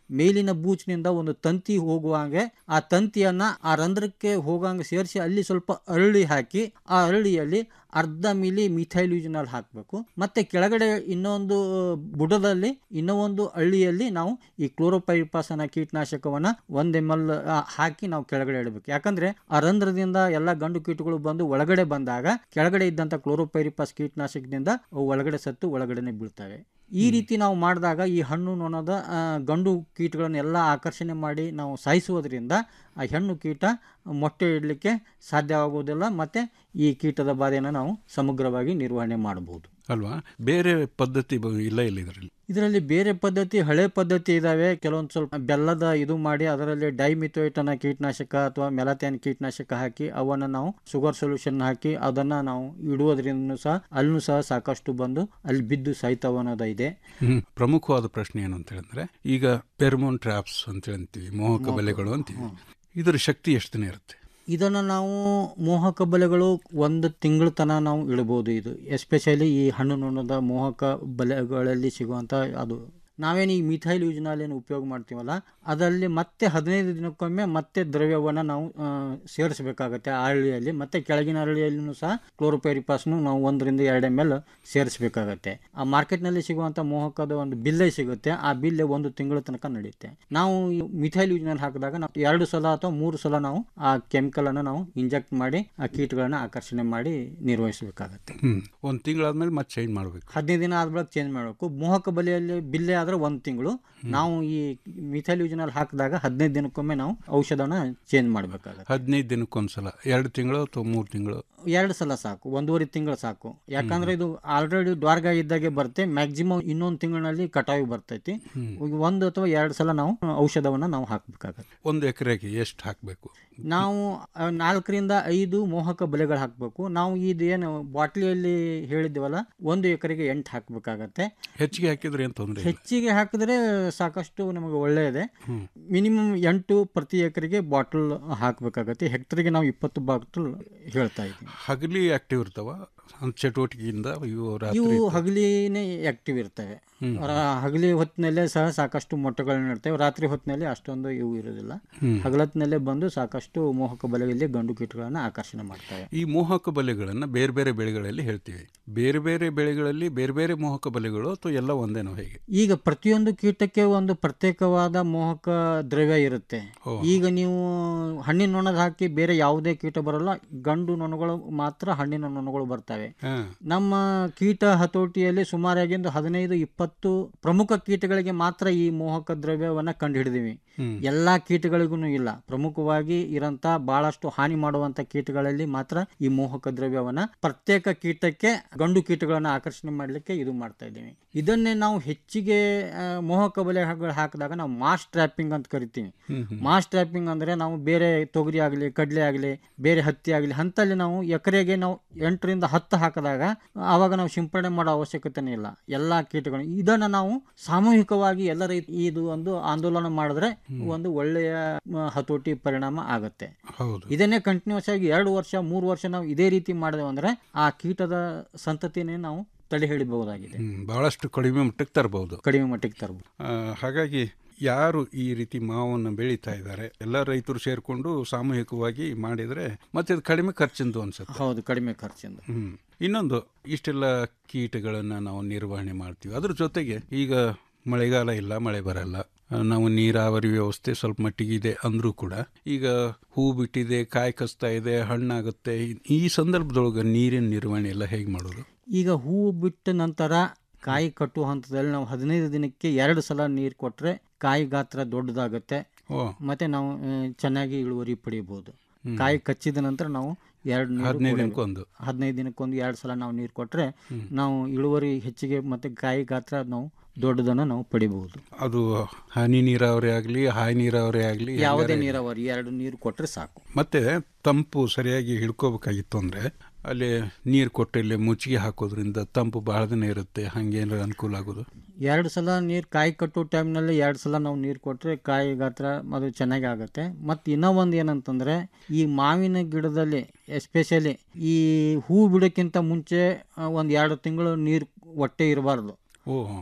ಮೇಲಿನ ಬೂಚಿನಿಂದ ಒಂದು ತಂತಿ ಹೋಗುವಾಗೆ ಆ ತಂತಿಯನ್ನ ಆ ರಂಧ್ರಕ್ಕೆ ಹೋಗಂಗೆ ಸೇರಿಸಿ ಅಲ್ಲಿ ಸ್ವಲ್ಪ ಅರಳಿ ಹಾಕಿ ಆ ಅರಳಿಯಲ್ಲಿ ಅರ್ಧ ಮಿಲಿ ಮಿಥೈಲ್ಯೂಜನಲ್ ಹಾಕಬೇಕು ಮತ್ತೆ ಕೆಳಗಡೆ ಇನ್ನೊಂದು ಬುಡದಲ್ಲಿ ಇನ್ನೂ ಒಂದು ಹಳ್ಳಿಯಲ್ಲಿ ನಾವು ಈ ಕ್ಲೋರೋಪೈರಿಪಾಸ್ ಅನ್ನೋ ಕೀಟನಾಶಕವನ್ನ ಒಂದ್ ಎಮ್ ಎಲ್ ಹಾಕಿ ನಾವು ಕೆಳಗಡೆ ಇಡಬೇಕು ಯಾಕಂದ್ರೆ ಆ ರಂಧ್ರದಿಂದ ಎಲ್ಲ ಗಂಡು ಕೀಟಗಳು ಬಂದು ಒಳಗಡೆ ಬಂದಾಗ ಕೆಳಗಡೆ ಇದ್ದಂತ ಕ್ಲೋರೋಪೈರಿಪಾಸ್ ಕೀಟನಾಶಕದಿಂದ ಅವು ಒಳಗಡೆ ಸತ್ತು ಒಳಗಡೆನೆ ಬೀಳ್ತವೆ ಈ ರೀತಿ ನಾವು ಮಾಡಿದಾಗ ಈ ಹಣ್ಣು ನೊಣದ ಆ, ಗಂಡು ಕೀಟಗಳನ್ನೆಲ್ಲ ಆಕರ್ಷಣೆ ಮಾಡಿ ನಾವು ಸಾಯಿಸುವುದರಿಂದ ಆ ಹೆಣ್ಣು ಕೀಟ ಮೊಟ್ಟೆ ಇಡಲಿಕ್ಕೆ ಸಾಧ್ಯವಾಗುವುದಿಲ್ಲ ಮತ್ತು ಈ ಕೀಟದ ಬಾಧೆಯನ್ನು ನಾವು ಸಮಗ್ರವಾಗಿ ನಿರ್ವಹಣೆ ಮಾಡಬಹುದು ಅಲ್ವಾ ಬೇರೆ ಪದ್ಧತಿ ಬ- ಇಲ್ಲ ಇಲ್ಲ ಇದರಲ್ಲಿ ಇದರಲ್ಲಿ ಬೇರೆ ಪದ್ಧತಿ ಹಳೆ ಪದ್ಧತಿ ಇದಾವೆ ಕೆಲವೊಂದು ಸ್ವಲ್ಪ ಬೆಲ್ಲದ ಇದು ಮಾಡಿ ಅದರಲ್ಲಿ ಡೈಮಿಥೋಯಿಟ್ ಅನ್ನೋ ಕೀಟನಾಶಕ ಅಥವಾ ಮೆಲಥ್ಯಾನ್ ಕೀಟನಾಶಕ ಹಾಕಿ ಅವನ್ನ ನಾವು ಶುಗರ್ ಸೊಲ್ಯೂಷನ್ ಹಾಕಿ ಅದನ್ನ ನಾವು ಇಡುವುದರಿಂದ ಸಹ ಅಲ್ಲೂ ಸಹ ಸಾಕಷ್ಟು ಬಂದು ಅಲ್ಲಿ ಬಿದ್ದು ಸಾಯ್ತಾವ ಅನ್ನೋದು ಇದೆ ಹ್ಮ್. ಪ್ರಮುಖವಾದ ಪ್ರಶ್ನೆ ಏನು ಅಂತ ಹೇಳಿದ್ರೆ ಈಗ ಪೆರ್ಮೋನ್ ಟ್ರಾಪ್ಸ್ ಅಂತ ಹೇಳ್ತೀವಿ ಮೋಹಕ ಮೋಹಕ. ಬಲೆಗಳು ಅಂತೀವಿ ಇದರ ಶಕ್ತಿ ಎಷ್ಟು ದಿನ ಇರುತ್ತೆ ಇದನ್ನು ನಾವು ಮೋಹಕ ಬಲೆಗಳು ಒಂದು ತಿಂಗಳ ತನಕ ನಾವು ಇಡಬಹುದು ಇದು ಎಸ್ಪೆಷಲಿ ಈ ಹಣ್ಣು ನುಣ್ಣದ ಮೋಹಕ ಬಲೆಗಳಲ್ಲಿ ಸಿಗುವಂಥ ಅದು ನಾವೇನು ಈ ಮಿಥೈಲ್ ಯೂಜ್ನಲ್ಲಿ ಏನು ಉಪಯೋಗ ಮಾಡ್ತೀವಲ್ಲ ಅದರಲ್ಲಿ ಮತ್ತೆ ಹದಿನೈದು ದಿನಕ್ಕೊಮ್ಮೆ ಮತ್ತೆ ದ್ರವ್ಯವನ್ನು ನಾವು ಆ, ಸೇರಿಸಬೇಕಾಗತ್ತೆ ಆ ಹಳ್ಳಿಯಲ್ಲಿ ಮತ್ತೆ ಕೆಳಗಿನ ಹಳ್ಳಿಯಲ್ಲೂ ಸಹ ಕ್ಲೋರೋಪೈರಿಪಾಸ್ನು ನಾವು ಒಂದರಿಂದ ಎರಡು ಎಮ್ ಎಲ್ ಸೇರಿಸಬೇಕಾಗತ್ತೆ ಆ ಮಾರ್ಕೆಟ್ನಲ್ಲಿ ಸಿಗುವಂಥ ಮೋಹಕದ ಒಂದು ಬಿಲ್ಲೆ ಸಿಗುತ್ತೆ ಆ ಬಿಲ್ಲೆ ಒಂದು ತಿಂಗಳ ತನಕ ನಡೆಯುತ್ತೆ ನಾವು ಈ ಮಿಥೈಲ್ ಯೂಜ್ನಲ್ಲಿ ಹಾಕಿದಾಗ ನಾವು ಎರಡು ಸಲ ಅಥವಾ ಮೂರು ಸಲ ನಾವು ಆ ಕೆಮಿಕಲ್ ಅನ್ನು ನಾವು ಇಂಜೆಕ್ಟ್ ಮಾಡಿ ಆ ಕೀಟಗಳನ್ನ ಆಕರ್ಷಣೆ ಮಾಡಿ ನಿರ್ವಹಿಸಬೇಕಾಗತ್ತೆ ಹ್ಮ್ ಒಂದ್ ತಿಂಗಳಾದ್ಮೇಲೆ ಮತ್ತೆ ಚೇಂಜ್ ಮಾಡ್ಬೇಕು ಹದಿನೈದು ದಿನ ಆದ ಬಳಿಕ ಚೇಂಜ್ ಮಾಡಬೇಕು ಮೋಹಕ ಬಲೆಯಲ್ಲಿ ಬಿಲ್ಲೆ ಆದ್ರೆ ಒಂದು ತಿಂಗಳು ನಾವು ಈ ಮಿಥೈಲ್ ಯೂಜ್ನಲ್ಲಿ ಹಾಕಿದಾಗ ಹದಿನೈದು ದಿನಕ್ಕೊಮ್ಮೆ ನಾವು ಔಷಧನ ಚೇಂಜ್ ಮಾಡಬೇಕಾಗತ್ತೆ ಹದಿನೈದು ದಿನಕ್ಕೊಂದ್ಸಲ ಎರಡು ತಿಂಗಳು ಅಥವಾ ಮೂರು ತಿಂಗಳು ಎರಡು ಸಲ ಸಾಕು ಒಂದೂವರೆ ತಿಂಗಳು ಸಾಕು ಯಾಕಂದ್ರೆ ಇದು ಆಲ್ರೆಡಿ ಡ್ವಾರ್ಗ ಇದ್ದಾಗೆ ಬರುತ್ತೆ ಮ್ಯಾಕ್ಸಿಮಮ್ ಇನ್ನೊಂದು ತಿಂಗಳಿನಲ್ಲಿ ಕಟಾವಿ ಬರ್ತೈತಿ ಈಗ ಒಂದು ಅಥವಾ ಎರಡು ಸಲ ನಾವು ಔಷಧವನ್ನ ನಾವು ಹಾಕಬೇಕಾಗತ್ತೆ ಒಂದು ಎಕರೆಗೆ ಎಷ್ಟು ಹಾಕಬೇಕು ನಾವು ಆ, ನಾಲ್ಕರಿಂದ ಐದು ಮೋಹಕ ಬಲೆಗಳು ಹಾಕಬೇಕು ನಾವು ಇದು ಏನು ಬಾಟ್ಲಿಯಲ್ಲಿ ಹೇಳಿದ್ವಲ್ಲ ಒಂದು ಎಕರೆಗೆ ಎಂಟು ಹಾಕಬೇಕಾಗತ್ತೆ ಹೆಚ್ಚಿಗೆ ಹಾಕಿದ್ರೆ ಏನು ತೊಂದರೆ ಇಲ್ಲ ಹೆಚ್ಚಿಗೆ ಹಾಕಿದ್ರೆ ಸಾಕಷ್ಟು ನಮಗೆ ಒಳ್ಳೆಯದೇ ಮಿನಿಮಮ್ ಎಂಟು ಪ್ರತಿ ಎಕರೆಗೆ ಬಾಟಲ್ ಹಾಕಬೇಕಾಗತ್ತೆ ಹೆಕ್ಟರ್ಗೆ ನಾವು ಇಪ್ಪತ್ತು ಬಾಟಲ್ ಹೇಳ್ತಾ ಇದ್ದೀವಿ ಹಗಲಿ ಆಕ್ಟಿವ್ ಇರ್ತಾವ ಒಂದ್ ಚಟುವಟಿಕೆಯಿಂದ ಇವು ರಾತ್ರಿ ಇವು ಇರ್ತಾವ. ಹಗಲಿನೇ ಆಕ್ಟಿವ್ ಇರ್ತವೆ ಹ್ಮ್. ರ- ಹಗಲಿ ಹೊತ್ತಿನಲ್ಲೇ ಸಹ ಸಾಕಷ್ಟು ಮೊಟ್ಟೆಗಳನ್ನ ಇರ್ತವೆ ರಾತ್ರಿ ಹೊತ್ತಿನಲ್ಲಿ ಅಷ್ಟೊಂದು ಇವು ಇರೋದಿಲ್ಲ ಹ್ಮ್. ಹಗಲತ್ತಿನಲ್ಲೇ ಬಂದು ಸಾಕಷ್ಟು ಮೋಹಕ ಬಲೆಯಲ್ಲಿ ಗಂಡು ಕೀಟಗಳನ್ನ ಆಕರ್ಷಣೆ ಮಾಡ್ತವೆ ಈ ಮೋಹಕ ಬಲೆಗಳನ್ನ ಬೇರೆ ಬೇರೆ ಬೆಳೆಗಳಲ್ಲಿ ಹೇಳ್ತೀವಿ ಬೇರೆ ಬೇರೆ ಬೆಳೆಗಳಲ್ಲಿ ಬೇರೆ ಬೇರೆ ಮೋಹಕ ಬಲೆಗಳು ಅಥವಾ ಎಲ್ಲ ಒಂದೇನೋ ಹೇಗೆ ಈಗ ಪ್ರತಿಯೊಂದು ಕೀಟಕ್ಕೆ ಒಂದು ಪ್ರತ್ಯೇಕವಾದ ಮೋಹಕ ದ್ರವ್ಯ ಇರುತ್ತೆ ಈಗ ನೀವು ಹಣ್ಣಿನ ನೊಣದ ಹಾಕಿ ಬೇರೆ ಯಾವುದೇ ಕೀಟ ಬರಲ್ಲ ಗಂಡು ನೊಣಗಳು ಮಾತ್ರ ಹಣ್ಣಿನ ನೊಣಗಳು ಬರ್ತವೆ ಹಾ. ನಮ್ಮ ಕೀಟ ಹತೋಟಿಯಲ್ಲಿ ಸುಮಾರಾಗಿ ಒಂದು ಹದಿನೈದು ಇಪ್ಪತ್ತು ಪ್ರಮುಖ ಕೀಟಗಳಿಗೆ ಮಾತ್ರ ಈ ಮೋಹಕ ದ್ರವ್ಯವನ್ನ ಕಂಡು ಹಿಡಿದೀವಿ ಹ್ಮ್. ಎಲ್ಲಾ ಕೀಟಗಳಿಗೂ ಇಲ್ಲ ಪ್ರಮುಖವಾಗಿ ಇರಂತ ಬಹಳಷ್ಟು ಹಾನಿ ಮಾಡುವಂತ ಕೀಟಗಳಲ್ಲಿ ಮಾತ್ರ ಈ ಮೋಹಕ ದ್ರವ್ಯವನ್ನ ಪ್ರತ್ಯೇಕ ಕೀಟಕ್ಕೆ ಗಂಡು ಕೀಟಗಳನ್ನ ಆಕರ್ಷಣೆ ಮಾಡಲಿಕ್ಕೆ ಇದು ಮಾಡ್ತಾ ಇದ್ದೀವಿ ಇದನ್ನೇ ನಾವು ಹೆಚ್ಚಿಗೆ ಆ, ಮೋಹಕ ಬಲೆಗಳು ಹಾಕಿದಾಗ ನಾವು ಮಾಸ್ ಟ್ರ್ಯಾಪಿಂಗ್ ಅಂತ ಕರಿತೀವಿ ಹ್ಮ್, ಹ್ಮ್. ಮಾಸ್ ಟ್ರ್ಯಾಪಿಂಗ್ ಅಂದ್ರೆ ನಾವು ಬೇರೆ ತೊಗರಿ ಆಗಲಿ ಕಡಲೆ ಆಗಲಿ ಬೇರೆ ಹತ್ತಿ ಆಗಲಿ ಅಂತಲ್ಲಿ ನಾವು ಎಕರೆಗೆ ನಾವು ಎಂಟರಿಂದ ಹತ್ತು ಹಾಕಿದಾಗ ಆವಾಗ ನಾವು ಸಿಂಪಡಣೆ ಮಾಡೋ ಅವಶ್ಯಕತೆನೇ ಇಲ್ಲ ಎಲ್ಲ ಕೀಟಗಳು ಇದನ್ನು ನಾವು ಸಾಮೂಹಿಕವಾಗಿ ಎಲ್ಲ ರೈತ ಇದು ಒಂದು ಆಂದೋಲನ ಮಾಡಿದ್ರೆ ಒಂದು ಒಳ್ಳೆಯ ಮ, ಹತೋಟಿ ಪರಿಣಾಮ ಆಗುತ್ತೆ ಹೌದು ಇದನ್ನೇ ಕಂಟಿನ್ಯೂಸ್ ಆಗಿ ಎರಡು ವರ್ಷ ಮೂರು ವರ್ಷ ನಾವು ಇದೇ ರೀತಿ ಮಾಡಿದೆವು ಅಂದ್ರೆ ಆ ಕೀಟದ ಸಂತತಿನೇ ನಾವು ತಡೆ ಹಿಡಿಬಹುದಾಗಿದೆ ಹ್ಮ್, ಬಹಳಷ್ಟು ಕಡಿಮೆ ಮಟ್ಟಕ್ಕೆ ತರಬಹುದು ಕಡಿಮೆ ಮಟ್ಟಿಗೆ ತರಬಹುದು ಹಾಗಾಗಿ ಯಾರು ಈ ರೀತಿ ಮಾವನ್ನು ಬೆಳೀತಾ ಇದ್ದಾರೆ ಎಲ್ಲ ರೈತರು ಸೇರ್ಕೊಂಡು ಸಾಮೂಹಿಕವಾಗಿ ಮಾಡಿದ್ರೆ ಮತ್ತೆ ಅದು ಕಡಿಮೆ ಖರ್ಚಿಂದು ಅನ್ಸುತ್ತೆ ಹೌದು ಕಡಿಮೆ ಖರ್ಚಿಂದ ಹ್ಮ್ ಇನ್ನೊಂದು ಇಷ್ಟೆಲ್ಲ ಕೀಟಗಳನ್ನ ನಾವು ನಿರ್ವಹಣೆ ಮಾಡ್ತೀವಿ ಅದ್ರ ಜೊತೆಗೆ ಈಗ ಮಳೆಗಾಲ ಇಲ್ಲ ಮಳೆ ಬರಲ್ಲ ಆ, ನಾವು ನೀರಾವರಿ ವ್ಯವಸ್ಥೆ ಸ್ವಲ್ಪ ಮಟ್ಟಿಗೆ ಇದೆ ಅಂದ್ರೂ ಕೂಡ ಈಗ ಹೂ ಬಿಟ್ಟಿದೆ ಕಾಯಿ ಕಸ್ತಾ ಇದೆ ಹಣ್ಣಾಗುತ್ತೆ ಈ ಸಂದರ್ಭದೊಳಗೆ ನೀರಿನ ನಿರ್ವಹಣೆ ಎಲ್ಲ ಹೇಗೆ ಮಾಡೋದು ಈಗ ಹೂವು ಬಿಟ್ಟ ನಂತರ ಕಾಯಿ ಕಟ್ಟುವ ಹಂತದಲ್ಲಿ ನಾವು ಹದಿನೈದು ದಿನಕ್ಕೆ ಎರಡು ಸಲ ನೀರು ಕೊಟ್ಟರೆ ಕಾಯಿ ಗಾತ್ರ ದೊಡ್ಡದಾಗುತ್ತೆ ಓ. ಮತ್ತೆ ನಾವು ಆ, ಚೆನ್ನಾಗಿ ಇಳುವರಿ ಪಡೆಯಬಹುದು ಹ್ಮ್. ಕಾಯಿ ಕಚ್ಚಿದ ನಂತರ ನಾವು ಎರಡು ನೀರು ಹದಿನೈದು ಕೊಡಬೇಕು. ದಿನಕ್ಕೊಂದು. ಹದಿನೈದು ದಿನಕ್ಕೊಂದು ಎರಡು ಸಲ ನಾವು ನೀರು ಕೊಟ್ಟರೆ ನಾವು ಇಳುವರಿ ಹೆಚ್ಚಿಗೆ ಮತ್ತೆ ಕಾಯಿ ಗಾತ್ರ ನಾವು ದೊಡ್ಡದನ್ನು ನಾವು ಪಡಿಬಹುದು ಅದು ಹನಿ ನೀರಾವರಿ ಆಗಲಿ ಹಾಯಿ ನೀರಾವರಿ ಆಗಲಿ ಯಾವುದೇ ನೀರಾವರಿ ಎರಡು ನೀರು ಕೊಟ್ಟರೆ ಸಾಕು ಮತ್ತೆ ತಂಪು ಸರಿಯಾಗಿ ಹಿಡ್ಕೋಬೇಕಾಗಿತ್ತು ಅಂದ್ರೆ ಅಲ್ಲಿ ನೀರು ಕೊಟ್ಟು ಇಲ್ಲಿ ಮುಚ್ಚಿಗೆ ಹಾಕೋದ್ರಿಂದ ತಂಪು ಬಹಳ ದಿನ ಇರುತ್ತೆ ಹಂಗೇನಾರ ಅನುಕೂಲ ಆಗೋದು ಎರಡು ಸಲ ನೀರು ಕಾಯಿ ಕಟ್ಟೋ ಟೈಮ್ನಲ್ಲಿ ಎರಡು ಸಲ ನಾವು ನೀರು ಕೊಟ್ಟರೆ ಕಾಯಿ ಗಾತ್ರ ಅದು ಚೆನ್ನಾಗಿ ಆಗುತ್ತೆ ಮತ್ತು ಇನ್ನೂ ಒಂದು ಏನಂತಂದರೆ ಈ ಮಾವಿನ ಗಿಡದಲ್ಲಿ ಎಸ್ಪೆಷಲಿ ಈ ಹೂ ಬಿಡೋಕ್ಕಿಂತ ಮುಂಚೆ ಒಂದು ಎರಡು ತಿಂಗಳು ನೀರು ಒಟ್ಟೆ ಇರಬಾರ್ದು ಓ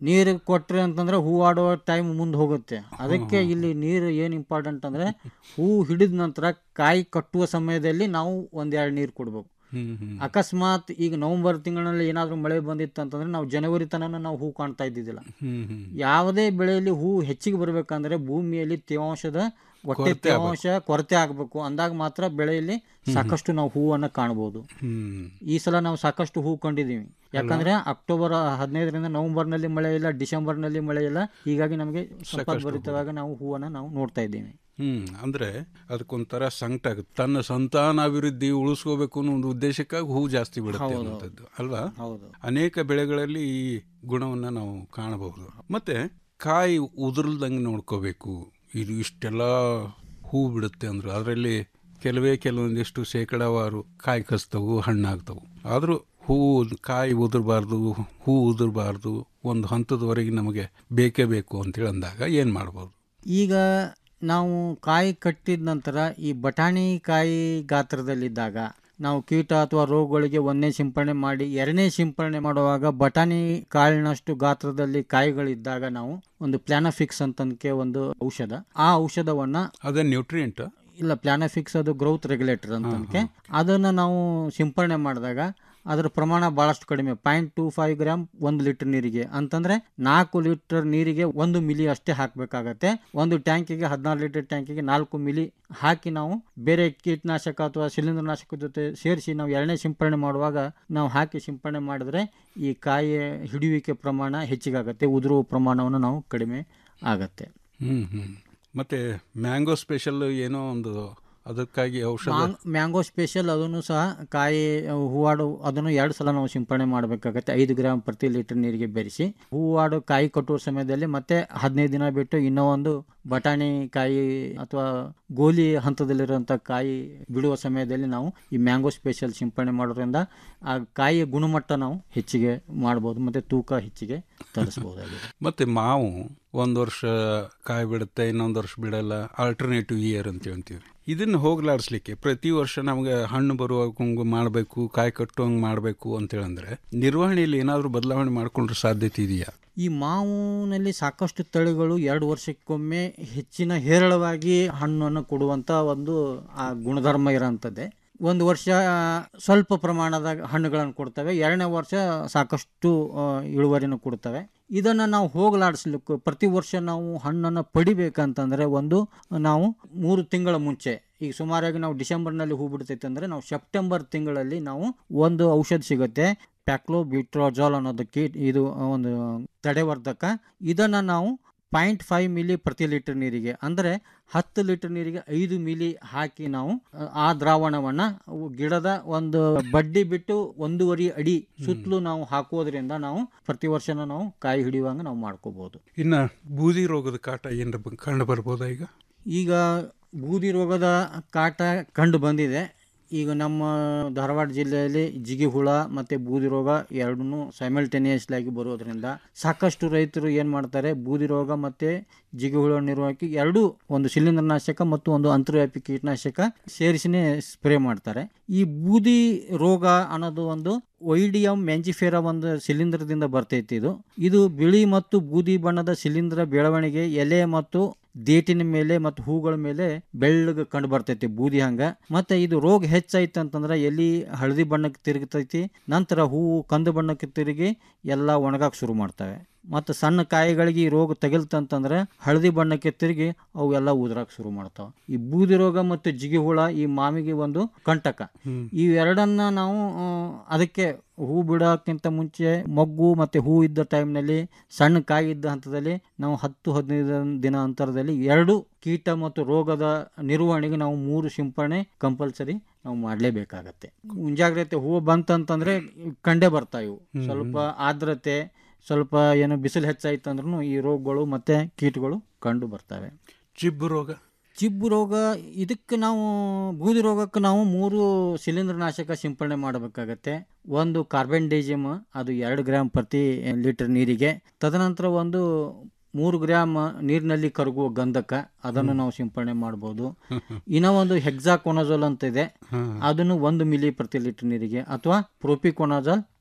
ನೀರು ಕೊಟ್ರಿ ಅಂತಂದ್ರೆ ಹೂ ಆಡುವ ಟೈಮ್ ಮುಂದೆ ಹೋಗುತ್ತೆ ಅದಕ್ಕೆ ಇಲ್ಲಿ ನೀರು ಏನು ಇಂಪಾರ್ಟೆಂಟ್ ಅಂದ್ರೆ ಹೂ ಹಿಡಿದ ನಂತರ ಕಾಯಿ ಕಟ್ಟುವ ಸಮಯದಲ್ಲಿ ನಾವು ಒಂದೆರಡು ನೀರು ಕೊಡ್ಬೇಕು ಹ್ಮ್ ಹ್ಮ್ ಅಕಸ್ಮಾತ್ ಈಗ ನವೆಂಬರ್ ತಿಂಗಳಲ್ಲಿ ಏನಾದರೂ ಮಳೆ ಬಂದಿತ್ತು ಅಂತಂದ್ರೆ ನಾವು ಜನವರಿ ತನಕ ನಾವು ಹೂ ಕಾಣ್ತಾ ಇದ್ದಿದ್ದಿಲ್ಲ ಹ್ಮ್ ಹ್ಮ್ ಯಾವುದೇ ಬೆಳೆಯಲ್ಲಿ ಹೂ ಹೆಚ್ಚಿಗೆ ಬರಬೇಕಂದ್ರೆ ಭೂಮಿಯಲ್ಲಿ ತೇವಾಂಶದ ಹೊಟ್ಟೆ ಕೊರತೆ ತೇವಾಂಶ ಕೊರತೆ ಆಗಬೇಕು ಅಂದಾಗ ಮಾತ್ರ ಬೆಳೆಯಲ್ಲಿ ಸಾಕಷ್ಟು ನಾವು ಹೂವನ್ನು ಕಾಣಬಹುದು ಹ್ಮ್ ಈ ಸಲ ನಾವು ಸಾಕಷ್ಟು ಹೂ ಕಂಡಿದ್ದೀವಿ ಯಾಕಂದ್ರೆ ಅಕ್ಟೋಬರ್ ಹದಿನೈದರಿಂದ ನವೆಂಬರ್ನಲ್ಲಿ ಮಳೆ ಇಲ್ಲ ಡಿಸೆಂಬರ್ನಲ್ಲಿ ಮಳೆ ಇಲ್ಲ ಹೀಗಾಗಿ ನಮಗೆ ಸಂಪದ್ಭರಿತವಾಗಿ ನಾವು ಹೂವನ್ನು ನಾವು ನೋಡ್ತಾ ಇದ್ದೀವಿ ಹ್ಮ್ ಅಂದ್ರೆ ಅದಕ್ಕೊಂಥರ ಸಂಕಟ ಆಗುತ್ತೆ ತನ್ನ ಸಂತಾನ ಅಭಿವೃದ್ಧಿ ಉಳಿಸ್ಕೋಬೇಕು ಅನ್ನೋ ಒಂದು ಉದ್ದೇಶಕ್ಕಾಗಿ ಹೂ ಜಾಸ್ತಿ ಬಿಡುತ್ತೆ ಹೌದು, ಅನ್ನೋಂಥದ್ದು ಅಲ್ವಾ ಹೌದು. ಅನೇಕ ಬೆಳೆಗಳಲ್ಲಿ ಈ ಗುಣವನ್ನ ನಾವು ಕಾಣಬಹುದು ಮತ್ತೆ ಕಾಯಿ ಉದುರ್ಲ್ದಂಗೆ ನೋಡ್ಕೋಬೇಕು ಇದು ಇಷ್ಟೆಲ್ಲ ಹೂ ಬಿಡುತ್ತೆ ಅಂದ್ರೆ ಅದರಲ್ಲಿ ಕೆಲವೇ ಕೆಲವೊಂದಿಷ್ಟು ಶೇಕಡಾವಾರು ಕಾಯಿ ಕಸ್ತವು ಹಣ್ಣಾಗ್ತವು ಆದರೂ ಹೂ ಕಾಯಿ ಉದುರಬಾರ್ದು ಹೂ ಉದುರಬಾರ್ದು ಒಂದು ಹಂತದವರೆಗೆ ನಮಗೆ ಬೇಕೇ ಬೇಕು ಅಂತೇಳಿ ಅಂದಾಗ ಏನು ಮಾಡ್ಬೋದು ಈಗ ನಾವು ಕಾಯಿ ಕಟ್ಟಿದ ನಂತರ ಈ ಬಟಾಣಿ ಕಾಯಿ ಗಾತ್ರದಲ್ಲಿದ್ದಾಗ ನಾವು ಕೀಟ ಅಥವಾ ರೋಗಗಳಿಗೆ ಒಂದನೇ ಸಿಂಪರಣೆ ಮಾಡಿ ಎರಡನೇ ಸಿಂಪರಣೆ ಮಾಡುವಾಗ ಬಟಾಣಿ ಕಾಳಿನಷ್ಟು ಗಾತ್ರದಲ್ಲಿ ಕಾಯಿಗಳಿದ್ದಾಗ ನಾವು ಒಂದು ಪ್ಲಾನಫಿಕ್ಸ್ ಅಂತನಕ್ಕೆ ಒಂದು ಔಷಧ ಆ ಔಷಧವನ್ನ ಅದೇ ನ್ಯೂಟ್ರಿಯೆಂಟ್ ಇಲ್ಲ ಪ್ಲಾನಫಿಕ್ಸ್ ಅದು ಗ್ರೋತ್ ರೆಗ್ಯುಲೇಟರ್ ಅಂತನಕ್ಕೆ ಅದನ್ನು ನಾವು ಸಿಂಪರಣೆ ಮಾಡಿದಾಗ ಅದರ ಪ್ರಮಾಣ ಭಾಳಷ್ಟು ಕಡಿಮೆ ಪಾಯಿಂಟ್ ಟೂ ಫೈವ್ ಗ್ರಾಮ್ ಒಂದು ಲೀಟರ್ ನೀರಿಗೆ ಅಂತಂದ್ರೆ ನಾಲ್ಕು ಲೀಟರ್ ನೀರಿಗೆ ಒಂದು ಮಿಲಿ ಅಷ್ಟೇ ಹಾಕಬೇಕಾಗತ್ತೆ ಒಂದು ಟ್ಯಾಂಕಿಗೆ ಹದಿನಾರು ಲೀಟರ್ ಟ್ಯಾಂಕಿಗೆ ನಾಲ್ಕು ಮಿಲಿ ಹಾಕಿ ನಾವು ಬೇರೆ ಕೀಟನಾಶಕ ಅಥವಾ ಶಿಲೀಂಧ್ರನಾಶಕ ಜೊತೆ ಸೇರಿಸಿ ನಾವು ಎರಡನೇ ಸಿಂಪರಣೆ ಮಾಡುವಾಗ ನಾವು ಹಾಕಿ ಸಿಂಪರಣೆ ಮಾಡಿದ್ರೆ ಈ ಕಾಯಿ ಹಿಡಿಯುವಿಕೆ ಪ್ರಮಾಣ ಹೆಚ್ಚಿಗಾಗತ್ತೆ ಉದುರುವ ಪ್ರಮಾಣವನ್ನು ನಾವು ಕಡಿಮೆ ಆಗತ್ತೆ ಹ್ಮ್ ಹ್ಮ್ ಮತ್ತೆ ಮ್ಯಾಂಗೋ ಸ್ಪೆಷಲ್ ಏನೋ ಒಂದು ಅದಕ್ಕಾಗಿ ಔಷಧ ಮಾಂಗ್- ಮ್ಯಾಂಗೋ ಸ್ಪೆಷಲ್ ಅದನ್ನು ಸಹ ಕಾಯಿ ಹೂವಾಡು ಅದನ್ನು ಎರಡು ಸಲ ನಾವು ಸಿಂಪರಣೆ ಮಾಡಬೇಕಾಗತ್ತೆ ಐದು ಗ್ರಾಮ್ ಪ್ರತಿ ಲೀಟರ್ ನೀರಿಗೆ ಬೆರೆಸಿ ಹೂವಾಡು ಕಾಯಿ ಕಟ್ಟುವ ಸಮಯದಲ್ಲಿ ಮತ್ತೆ ಹದಿನೈದು ದಿನ ಬಿಟ್ಟು ಇನ್ನೂ ಒಂದು ಬಟಾಣಿ ಕಾಯಿ ಅಥವಾ ಗೋಲಿ ಹಂತದಲ್ಲಿರುವಂಥ ಕಾಯಿ ಬಿಡುವ ಸಮಯದಲ್ಲಿ ನಾವು ಈ ಮ್ಯಾಂಗೋ ಸ್ಪೆಷಲ್ ಸಿಂಪರಣೆ ಮಾಡೋದ್ರಿಂದ ಆ ಕಾಯಿಯ ಗುಣಮಟ್ಟ ನಾವು ಹೆಚ್ಚಿಗೆ ಮಾಡ್ಬೋದು ಮತ್ತು ತೂಕ ಹೆಚ್ಚಿಗೆ ತರಿಸ್ಬೋದಾಗಿದೆ ಮತ್ತೆ ಮಾವು ಒಂದು ವರ್ಷ ಕಾಯಿ ಬಿಡುತ್ತೆ ಇನ್ನೊಂದು ವರ್ಷ ಬಿಡಲ್ಲ ಆಲ್ಟರ್ನೇಟಿವ್ ಇಯರ್ ಅಂತ ಹೇಳ್ತೀವಿ ಇದನ್ನು ಹೋಗ್ಲಾಡಿಸ್ಲಿಕ್ಕೆ ಪ್ರತಿ ವರ್ಷ ನಮಗೆ ಹಣ್ಣು ಬರುವಂಗೆ ಮಾಡಬೇಕು ಕಾಯಿ ಕಟ್ಟುವಂಗೆ ಮಾಡಬೇಕು ಅಂತೇಳಂದ್ರೆ ನಿರ್ವಹಣೆಯಲ್ಲಿ ಏನಾದರೂ ಬದಲಾವಣೆ ಮಾಡ್ಕೊಂಡ್ರೆ ಸಾಧ್ಯತೆ ಇದೆಯಾ ಈ ಮಾವಿನಲ್ಲಿ ಸಾಕಷ್ಟು ತಳಿಗಳು ಎರಡು ವರ್ಷಕ್ಕೊಮ್ಮೆ ಹೆಚ್ಚಿನ ಹೇರಳವಾಗಿ ಹಣ್ಣನ್ನು ಕೊಡುವಂಥ ಒಂದು ಆ ಗುಣಧರ್ಮ ಇರೋಂಥದ್ದೇ ಒಂದು ವರ್ಷ ಆ, ಸ್ವಲ್ಪ ಪ್ರಮಾಣದ ಹಣ್ಣುಗಳನ್ನು ಕೊಡ್ತವೆ ಎರಡನೇ ವರ್ಷ ಸಾಕಷ್ಟು ಆ, ಇಳುವರಿನ ಕೊಡ್ತವೆ ಇದನ್ನು ನಾವು ಹೋಗಲಾಡಿಸ್ಲಿಕ್ಕೆ ಪ್ರತಿ ವರ್ಷ ನಾವು ಹಣ್ಣನ್ನು ಪಡಿಬೇಕಂತಂದರೆ ಒಂದು ನಾವು ಮೂರು ತಿಂಗಳ ಮುಂಚೆ ಈಗ ಸುಮಾರಾಗಿ ನಾವು ಡಿಸೆಂಬರ್ನಲ್ಲಿ ಹೂ ಬಿಡ್ತೈತೆ ಅಂದರೆ ನಾವು ಸೆಪ್ಟೆಂಬರ್ ತಿಂಗಳಲ್ಲಿ ನಾವು ಒಂದು ಔಷಧ ಸಿಗುತ್ತೆ ಪ್ಯಾಕ್ಲೋಬ್ಯೂಟ್ರಾಜಾಲ್ ಅನ್ನೋದಕ್ಕೆ ಇದು ಒಂದು ತಡೆವರ್ಧಕ ಇದನ್ನು ನಾವು ಪಾಯಿಂಟ್ ಫೈವ್ ಮಿಲಿ ಪ್ರತಿ ಲೀಟರ್ ನೀರಿಗೆ ಅಂದರೆ ಹತ್ತು ಲೀಟರ್ ನೀರಿಗೆ ಐದು ಮಿಲಿ ಹಾಕಿ ನಾವು ಅಹ್, ಆ ದ್ರಾವಣವನ್ನು ಗಿಡದ ಒಂದು ಬಡ್ಡಿ ಬಿಟ್ಟು ಒಂದೂವರೆ ಅಡಿ ಸುತ್ತಲೂ ನಾವು ಹಾಕೋದ್ರಿಂದ ನಾವು ಪ್ರತಿ ವರ್ಷನೂ ನಾವು ಕಾಯಿ ಹಿಡಿಯುವಂಗೆ ನಾವು ಮಾಡ್ಕೋಬಹುದು ಇನ್ನು ಬೂದಿ ರೋಗದ ಕಾಟ ಏನಾರ ಕಂಡು ಬರ್ಬೋದಾ ಈಗ ಈಗ ಬೂದಿ ರೋಗದ ಕಾಟ ಕಂಡು ಬಂದಿದೆ ಈಗ ನಮ್ಮ ಧಾರವಾಡ ಜಿಲ್ಲೆಯಲ್ಲಿ ಜಿಗಿ ಹುಳ ಮತ್ತು ಬೂದಿ ರೋಗ ಎರಡನ್ನೂ ಸೈಮಲ್ಟೇನಿಯಸ್ಲಿ ಆಗಿ ಬರೋದ್ರಿಂದ ಸಾಕಷ್ಟು ರೈತರು ಏನು ಮಾಡ್ತಾರೆ ಬೂದಿ ರೋಗ ಮತ್ತು ಜಿಗಿ ಹುಳ ನಿರ್ವಹಣೆಗೆ ಎರಡೂ ಒಂದು ಶಿಲೀಂಧ್ರನಾಶಕ ಮತ್ತು ಒಂದು ಅಂತರ್ವ್ಯಾಪಿ ಕೀಟನಾಶಕ ಸೇರಿಸಿನೇ ಸ್ಪ್ರೇ ಮಾಡ್ತಾರೆ ಈ ಬೂದಿ ರೋಗ ಅನ್ನೋದು ಒಂದು ಒಯ್ಡಿಯಂ ಮ್ಯಾಂಜಿಫೇರಾ ಒಂದು ಶಿಲೀಂಧ್ರದಿಂದ ಬರ್ತೈತಿ ಇದು ಇದು ಬಿಳಿ ಮತ್ತು ಬೂದಿ ಬಣ್ಣದ ಶಿಲೀಂಧ್ರ ಬೆಳವಣಿಗೆ ಎಲೆ ಮತ್ತು ದೇಟಿನ ಮೇಲೆ ಮತ್ತು ಹೂಗಳ ಮೇಲೆ ಬೆಳ್ಳಗೆ ಕಂಡು ಬರ್ತೈತಿ ಬೂದಿ ಹಂಗ ಮತ್ತೆ ಇದು ರೋಗ ಹೆಚ್ಚಾಯ್ತು ಅಂತಂದ್ರೆ ಎಲಿ ಹಳದಿ ಬಣ್ಣಕ್ಕೆ ತಿರುಗ್ತೈತಿ ನಂತರ ಹೂವು ಕಂದು ಬಣ್ಣಕ್ಕೆ ತಿರುಗಿ ಎಲ್ಲ ಒಣಗಾಕ್ ಶುರು ಮಾಡ್ತವೆ ಮತ್ತು ಸಣ್ಣ ಕಾಯಿಗಳಿಗೆ ಈ ರೋಗ ತಗಿಲ್ತಂತಂದ್ರೆ ಹಳದಿ ಬಣ್ಣಕ್ಕೆ ತಿರುಗಿ ಅವು ಎಲ್ಲ ಉದುರಾಕ್ ಶುರು ಮಾಡ್ತಾವೆ ಈ ಬೂದಿ ರೋಗ ಮತ್ತು ಜಿಗಿ ಹುಳ ಈ ಮಾವಿಗೆ ಒಂದು ಕಂಟಕ ಇವೆರಡನ್ನ ನಾವು ಆ, ಅದಕ್ಕೆ ಹೂ ಬಿಡೋಕ್ಕಿಂತ ಮುಂಚೆ ಮೊಗ್ಗು ಮತ್ತು ಹೂ ಇದ್ದ ಟೈಮ್ನಲ್ಲಿ ಸಣ್ಣ ಕಾಯಿ ಇದ್ದ ಹಂತದಲ್ಲಿ ನಾವು ಹತ್ತು ಹದಿನೈದು ದಿನ ಅಂತರದಲ್ಲಿ ಎರಡು ಕೀಟ ಮತ್ತು ರೋಗದ ನಿರ್ವಹಣೆಗೆ ನಾವು ಮೂರು ಸಿಂಪರಣೆ ಕಂಪಲ್ಸರಿ ನಾವು ಮಾಡಲೇಬೇಕಾಗತ್ತೆ ಮುಂಜಾಗ್ರತೆ ಹೂವು ಬಂತಂತಂದ್ರೆ ಕಂಡೇ ಬರ್ತಾವೆ ಇವು ಹ್ಮ್, ಸ್ವಲ್ಪ ಆರ್ದ್ರತೆ ಸ್ವಲ್ಪ ಏನು ಬಿಸಿಲು ಹೆಚ್ಚಾಯ್ತು ಅಂದ್ರೂ ಈ ರೋಗಗಳು ಮತ್ತು ಕೀಟಗಳು ಕಂಡು ಬರ್ತವೆ ಚಿಬ್ಬು ರೋಗ ಚಿಬ್ಬು ರೋಗ ಇದಕ್ಕೆ ನಾವು ಬೂದಿ ರೋಗಕ್ಕೆ ನಾವು ಮೂರು ಶಿಲೀಂಧ್ರನಾಶಕ ಸಿಂಪಡಣೆ ಮಾಡಬೇಕಾಗತ್ತೆ ಒಂದು ಕಾರ್ಬನ್ ಡೈಜಿಮ್ ಅದು ಎರಡು ಗ್ರಾಮ್ ಪ್ರತಿ ಲೀಟರ್ ನೀರಿಗೆ ತದನಂತರ ಒಂದು ಮೂರು ಗ್ರಾಮ್ ನೀರಿನಲ್ಲಿ ಕರಗುವ ಗಂಧಕ ಅದನ್ನು ನಾವು ಸಿಂಪಡಣೆ ಮಾಡ್ಬೋದು ಇನ್ನೂ ಒಂದು ಹೆಕ್ಸಾಕೊನಜೋಲ್ ಅಂತ ಇದೆ ಅದನ್ನು ಒಂದು ಮಿಲಿ ಪ್ರತಿ ಲೀಟರ್ ನೀರಿಗೆ ಅಥವಾ ಪ್ರೋಪಿಕೊನಜಾಲ್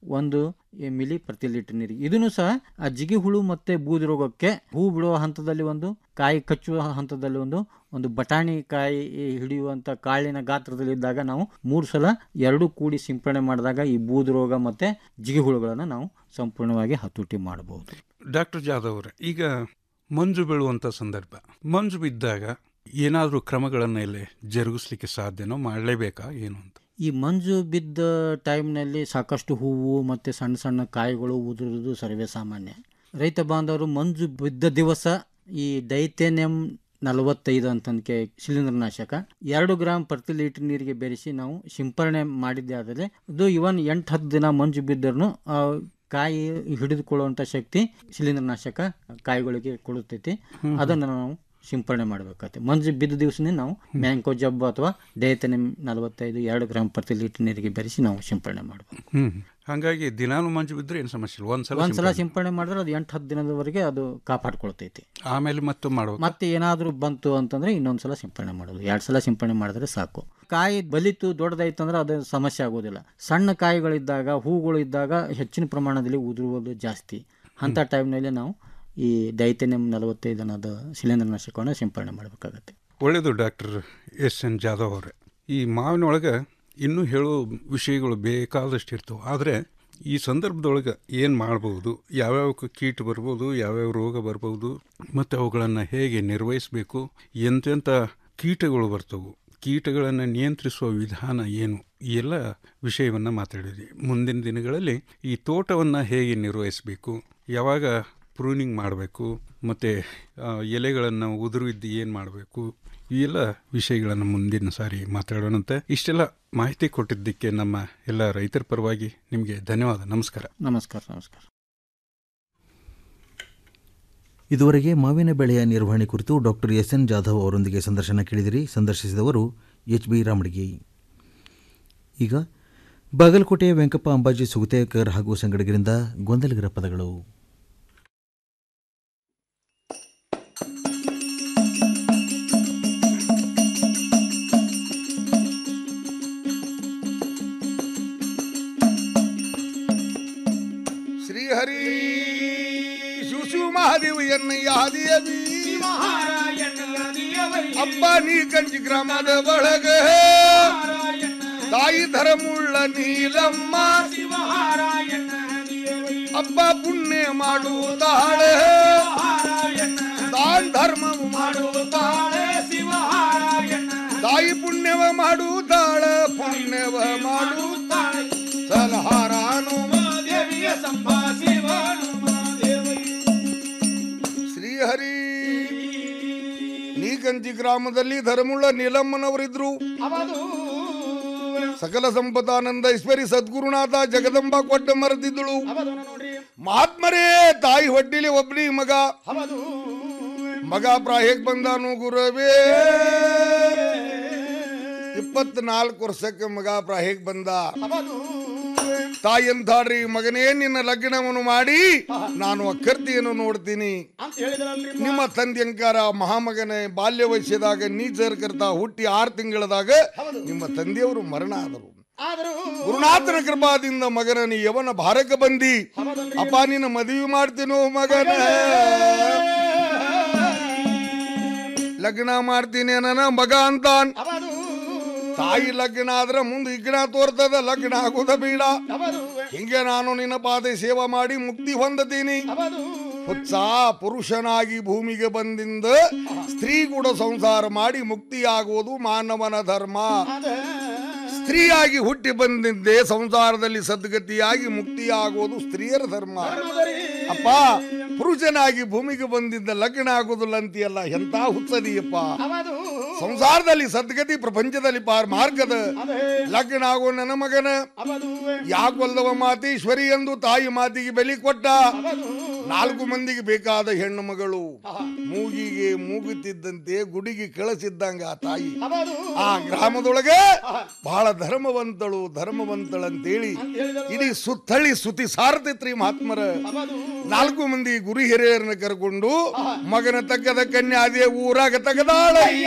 ಒಂದು ಮಿಲಿ ಪ್ರತಿ ಲೀಟರ್ ನೀರಿಗೆ ಇದನ್ನು ಸಹ ಆ ಜಿಗಿ ಹುಳು ಮತ್ತೆ ಬೂದಿ ರೋಗಕ್ಕೆ ಹೂ ಬಿಡುವ ಹಂತದಲ್ಲಿ ಒಂದು ಕಾಯಿ ಕಚ್ಚುವ ಹಂತದಲ್ಲಿ ಒಂದು ಒಂದು ಬಟಾಣಿ ಕಾಯಿ ಹಿಡಿಯುವಂತ ಕಾಳಿನ ಗಾತ್ರದಲ್ಲಿ ಇದ್ದಾಗ ನಾವು ಮೂರು ಸಲ ಎರಡು ಕೂಡಿ ಸಿಂಪಡಣೆ ಮಾಡಿದಾಗ ಈ ಬೂದು ರೋಗ ಮತ್ತೆ ಜಿಗಿ ಹುಳುಗಳನ್ನು ನಾವು ಸಂಪೂರ್ಣವಾಗಿ ಹತೋಟಿ ಮಾಡಬಹುದು ಡಾಕ್ಟರ್ ಜಾಧವ್ ಅವರೇ ಈಗ ಮಂಜು ಬೀಳುವಂಥ ಸಂದರ್ಭ ಮಂಜು ಬಿದ್ದಾಗ ಏನಾದರೂ ಕ್ರಮಗಳನ್ನು ಇಲ್ಲಿ ಜರುಗಿಸ್ಲಿಕ್ಕೆ ಸಾಧ್ಯನೋ ಮಾಡಲೇಬೇಕಾ ಏನು ಅಂತ ಈ ಮಂಜು ಬಿದ್ದ ಟೈಮ್ನಲ್ಲಿ ಸಾಕಷ್ಟು ಹೂವು ಮತ್ತು ಸಣ್ಣ ಸಣ್ಣ ಕಾಯಿಗಳು ಉದುರುವುದು ಸರ್ವೇ ಸಾಮಾನ್ಯ ರೈತ ಬಾಂಧವರು ಮಂಜು ಬಿದ್ದ ದಿವಸ ಈ ಡೈಥೇನಿಯಂ ನಲವತ್ತೈದು ಅಂತಂದಕ್ಕೆ ಶಿಲೀಂಧ್ರನಾಶಕ ಎರಡು ಗ್ರಾಮ್ ಪ್ರತಿ ಲೀಟರ್ ನೀರಿಗೆ ಬೆರೆಸಿ ನಾವು ಸಿಂಪರಣೆ ಮಾಡಿದ್ದೆ ಆದರೆ ಅದು ಇವನ್ ಎಂಟು ಹತ್ತು ದಿನ ಮಂಜು ಬಿದ್ದರೂ ಕಾಯಿ ಹಿಡಿದುಕೊಳ್ಳುವಂಥ ಶಕ್ತಿ ಶಿಲೀಂಧ್ರನಾಶಕ ಕಾಯಿಗಳಿಗೆ ಕೊಡುತ್ತೈತಿ ಹ್ಮ್. ಅದನ್ನು ನಾವು ಸಿಂಪರಣೆ ಮಾಡಬೇಕಾಗುತ್ತೆ ಮಂಜು ಬಿದ್ದ ದಿವಸನೇ ನಾವು ಮ್ಯಾಂಕೋ ಜಬ್ಬು ಅಥವಾ ಡೇತನಿಮ್ ನಲವತ್ತೈದು ಎರಡು ಗ್ರಾಮ್ ಪ್ರತಿ ಲೀಟರ್ ನೀರಿಗೆ ಬೆರೆಸಿ ನಾವು ಸಿಂಪರಣೆ ಮಾಡಬೇಕು ಹ್ಮ್ ಹಾಗಾಗಿ ದಿನಾನು ಮಂಜು ಬಿದ್ದರೆ ಏನು ಸಮಸ್ಯೆ ಇಲ್ಲ ಒಂದ್ಸಲ ಒಂದ್ಸಲ ಸಿಂಪಡಣೆ. ಸಿಂಪರಣೆ ಮಾಡಿದ್ರೆ ಅದು ಎಂಟು ಹತ್ತು ದಿನದವರೆಗೆ ಅದು ಕಾಪಾಡ್ಕೊಳ್ತೈತಿ ಆಮೇಲೆ ಮತ್ತೆ ಮಾಡ್ಬೇಕು ಮತ್ತೆ ಏನಾದರೂ ಬಂತು ಅಂತಂದ್ರೆ ಇನ್ನೊಂದ್ಸಲ ಸಿಂಪರಣೆ ಮಾಡೋದು ಎರಡು ಸಲ ಸಿಂಪರಣೆ ಮಾಡಿದ್ರೆ ಸಾಕು ಕಾಯಿ ಬಲಿತು ದೊಡ್ಡದಾಯ್ತಂದ್ರೆ ಅದು ಸಮಸ್ಯೆ ಆಗೋದಿಲ್ಲ ಸಣ್ಣ ಕಾಯಿಗಳಿದ್ದಾಗ ಹೂಗಳು ಇದ್ದಾಗ ಹೆಚ್ಚಿನ ಪ್ರಮಾಣದಲ್ಲಿ ಉದುರುವುದು ಜಾಸ್ತಿ ಅಂಥ ಟೈಮ್ನಲ್ಲಿ ನಾವು ಈ ಡೈಥೆನಿಯಂ ನಲವತ್ತೈದು ಅನ್ನೋದು ಶಿಲೀಂಧ್ರನಾಶಕವನ್ನು ಸಿಂಪರಣೆ ಮಾಡಬೇಕಾಗತ್ತೆ ಒಳ್ಳೆಯದು ಡಾಕ್ಟರ್ ಎಸ್ ಎನ್ ಜಾಧವ್ ಅವರೇ ಈ ಮಾವಿನ ಒಳಗೆ ಇನ್ನೂ ಹೇಳೋ ವಿಷಯಗಳು ಬೇಕಾದಷ್ಟು ಇರ್ತವೆ ಆದರೆ ಈ ಸಂದರ್ಭದೊಳಗೆ ಏನು ಮಾಡ್ಬೋದು ಯಾವ್ಯಾವ ಕ- ಕೀಟ ಬರ್ಬೋದು ಯಾವ್ಯಾವ ರೋಗ ಬರ್ಬೋದು ಮತ್ತು ಅವುಗಳನ್ನು ಹೇಗೆ ನಿರ್ವಹಿಸಬೇಕು ಎಂತೆಂಥ ಕೀಟಗಳು ಬರ್ತವು ಕೀಟಗಳನ್ನು ನಿಯಂತ್ರಿಸುವ ವಿಧಾನ ಏನು ಈ ಎಲ್ಲ ವಿಷಯವನ್ನು ಮಾತಾಡಿದ್ವಿ ಮುಂದಿನ ದಿನಗಳಲ್ಲಿ ಈ ತೋಟವನ್ನು ಹೇಗೆ ನಿರ್ವಹಿಸಬೇಕು ಯಾವಾಗ ಪ್ರೂನಿಂಗ್ ಮಾಡಬೇಕು ಮತ್ತು ಎಲೆಗಳನ್ನು ಉದುರಿದ್ದು ಏನು ಮಾಡಬೇಕು ಈ ಎಲ್ಲ ವಿಷಯಗಳನ್ನು ಮುಂದಿನ ಸಾರಿ ಮಾತಾಡೋಣಂತೆ ಇಷ್ಟೆಲ್ಲ ಮಾಹಿತಿ ಕೊಟ್ಟಿದ್ದಕ್ಕೆ ನಮ್ಮ ಎಲ್ಲ ರೈತರ ಪರವಾಗಿ ನಿಮಗೆ ಧನ್ಯವಾದ ನಮಸ್ಕಾರ ನಮಸ್ಕಾರ ನಮಸ್ಕಾರ ಇದುವರೆಗೆ ಮಾವಿನ ಬೆಳೆಯ ನಿರ್ವಹಣೆ ಕುರಿತು ಡಾಕ್ಟರ್ ಎಸ್ ಎನ್ ಜಾಧವ್ ಅವರೊಂದಿಗೆ ಸಂದರ್ಶನ ಕೇಳಿದಿರಿ ಸಂದರ್ಶಿಸಿದವರು ಎಚ್ ಬಿ ರಾಮಡಿಗೆ ಈಗ ಬಾಗಲಕೋಟೆಯ ವೆಂಕಪ್ಪ ಅಂಬಾಜಿ ಸುಗತೇಕರ್ ಹಾಗೂ ಸಂಗಡಿಗರಿಂದ ಗೊಂದಲಗರ ಪದಗಳು ಶ್ರೀಹರಿ ಶಿವಶಿವ ಮಹಾದೇವ ಎನ್ನಯ್ಯ ದೇವಿ ಅಪ್ಪ ನೀ ಕಂಚಿ ಗ್ರಾಮದ ಒಳಗ ತಾಯಿ ಧರಮುಳ್ಳ ನೀಲಮ್ಮ ಅಪ್ಪ ಪುಣ್ಯ ಮಾಡುತ್ತಾಳೆ ದಾನ್ ಧರ್ಮ ಮಾಡುತ್ತಾಳೆ ತಾಯಿ ಪುಣ್ಯವ ಮಾಡುತ್ತಾಳ ಪುಣ್ಯವ ಮಾಡುತ್ತಾಳೆ ಸಲಹಾರಾನು ದೇವಿಯ ಶ್ರೀಹರಿ ನೀಕಂಚಿ ಗ್ರಾಮದಲ್ಲಿ ಧರ್ಮುಳ್ಳ ನೀಲಮ್ಮನವರಿದ್ರು ಸಕಲ ಸಂಪದಾನಂದ ಈಶ್ವರಿ ಸದ್ಗುರುನಾಥ ಜಗದಂಬ ಕೊಟ್ಟ ಮರೆತಿದ್ದಳು ಮಹಾತ್ಮರೇ ತಾಯಿ ಹೊಟ್ಟಿಲಿ ಒಬ್ಬನಿ ಮಗ ಮಗ ಪ್ರಾಯಕ್ ಬಂದಾನು ಗುರವೇ ಇಪ್ಪತ್ನಾಲ್ಕು ವರ್ಷಕ್ಕೆ ಮಗ ಪ್ರಾಯಕ್ ಬಂದ ತಾಯಿ ಅಂತಾಡ್ರಿ ಮಗನೇ ನಿನ್ನ ಲಗ್ನವನ್ನು ಮಾಡಿ ನಾನು ಅಕ್ಕರ್ತಿಯನ್ನು ನೋಡ್ತೀನಿ ನಿಮ್ಮ ತಂದೆ ಅಂಕಾರ ಮಹಾಮಗನೇ ಬಾಲ್ಯ ವಯಸ್ಸದಾಗ ನೀಚರ್ಕರ್ತ ಹುಟ್ಟಿ ಆರು ತಿಂಗಳದಾಗ ನಿಮ್ಮ ತಂದೆಯವರು ಮರಣ ಆದರು ಗುರುನಾಥನ ಕೃಪಾದಿಂದ ಮಗನ ನೀ ಯವನ ಭಾರಕ ಬಂದಿ ಅಪ್ಪ ನಿನ್ನ ಮದುವೆ ಮಾಡ್ತೀನೋ ಮಗನ ಲಗ್ನ ಮಾಡ್ತೀನಿ ನನ್ನ ಮಗ ಅಂತಾನ್ ತಾಯಿ ಲಗ್ನ ಆದ್ರ ಮುಂದೆ ಇಗ್ನ ತೋರ್ತದ ಲಗ್ನ ಆಗುದ ಬೇಡ ಹಿಂಗೆ ನಾನು ನಿನ್ನ ಪಾದ ಸೇವಾ ಮಾಡಿ ಮುಕ್ತಿ ಹೊಂದತೀನಿ ಹುತ್ಸ ಪುರುಷನಾಗಿ ಭೂಮಿಗೆ ಬಂದಿಂದ ಸ್ತ್ರೀ ಕೂಡ ಸಂಸಾರ ಮಾಡಿ ಮುಕ್ತಿಯಾಗುವುದು ಮಾನವನ ಧರ್ಮ ಸ್ತ್ರೀಯಾಗಿ ಹುಟ್ಟಿ ಬಂದಿದ್ದೆ ಸಂಸಾರದಲ್ಲಿ ಸದ್ಗತಿಯಾಗಿ ಮುಕ್ತಿಯಾಗುವುದು ಸ್ತ್ರೀಯರ ಧರ್ಮ ಅಪ್ಪ ಪುರುಷನಾಗಿ ಭೂಮಿಗೆ ಬಂದಿದ್ದ ಲಗ್ನ ಆಗುದಿಲ್ಲ ಅಂತೀಯಲ್ಲ ಎಂತ ಹುಚ್ಚದಿಯಪ್ಪ ಸಂಸಾರದಲ್ಲಿ ಸದ್ಗತಿ ಪ್ರಪಂಚದಲ್ಲಿ ಪಾರ್ ಮಾರ್ಗದ ಲಗ್ನ ಆಗೋ ನನ್ನ ಮಗನ ಯಾಕೊಲ್ಲವ ಮಾತೇಶ್ವರಿ ಎಂದು ತಾಯಿ ಮಾತಿಗೆ ಬೆಲೆ ಕೊಟ್ಟ ನಾಲ್ಕು ಮಂದಿಗೆ ಬೇಕಾದ ಹೆಣ್ಣು ಮಗಳು ಮೂಗಿಗೆ ಮೂಗುತ್ತಿದ್ದಂತೆ ಗುಡಿಗೆ ಕಳಿಸಿದ್ದಂಗ ಆ ತಾಯಿ ಆ ಗ್ರಾಮದೊಳಗೆ ಬಹಳ ಧರ್ಮವಂತಳು ಧರ್ಮವಂತಳಂತೇಳಿ ಇಡೀ ಸುತ್ತಳಿ ಸುತಿ ಸಾರಥಿತ್ರಿ ಮಹಾತ್ಮರ ನಾಲ್ಕು ಮಂದಿ ಗುರು ಹಿರಿಯರನ್ನ ಕರ್ಕೊಂಡು ಮಗನ ತಕ್ಕದ ಕನ್ಯಾದೇ ಊರಾಗ ತಗದಾಳಯ್ಯ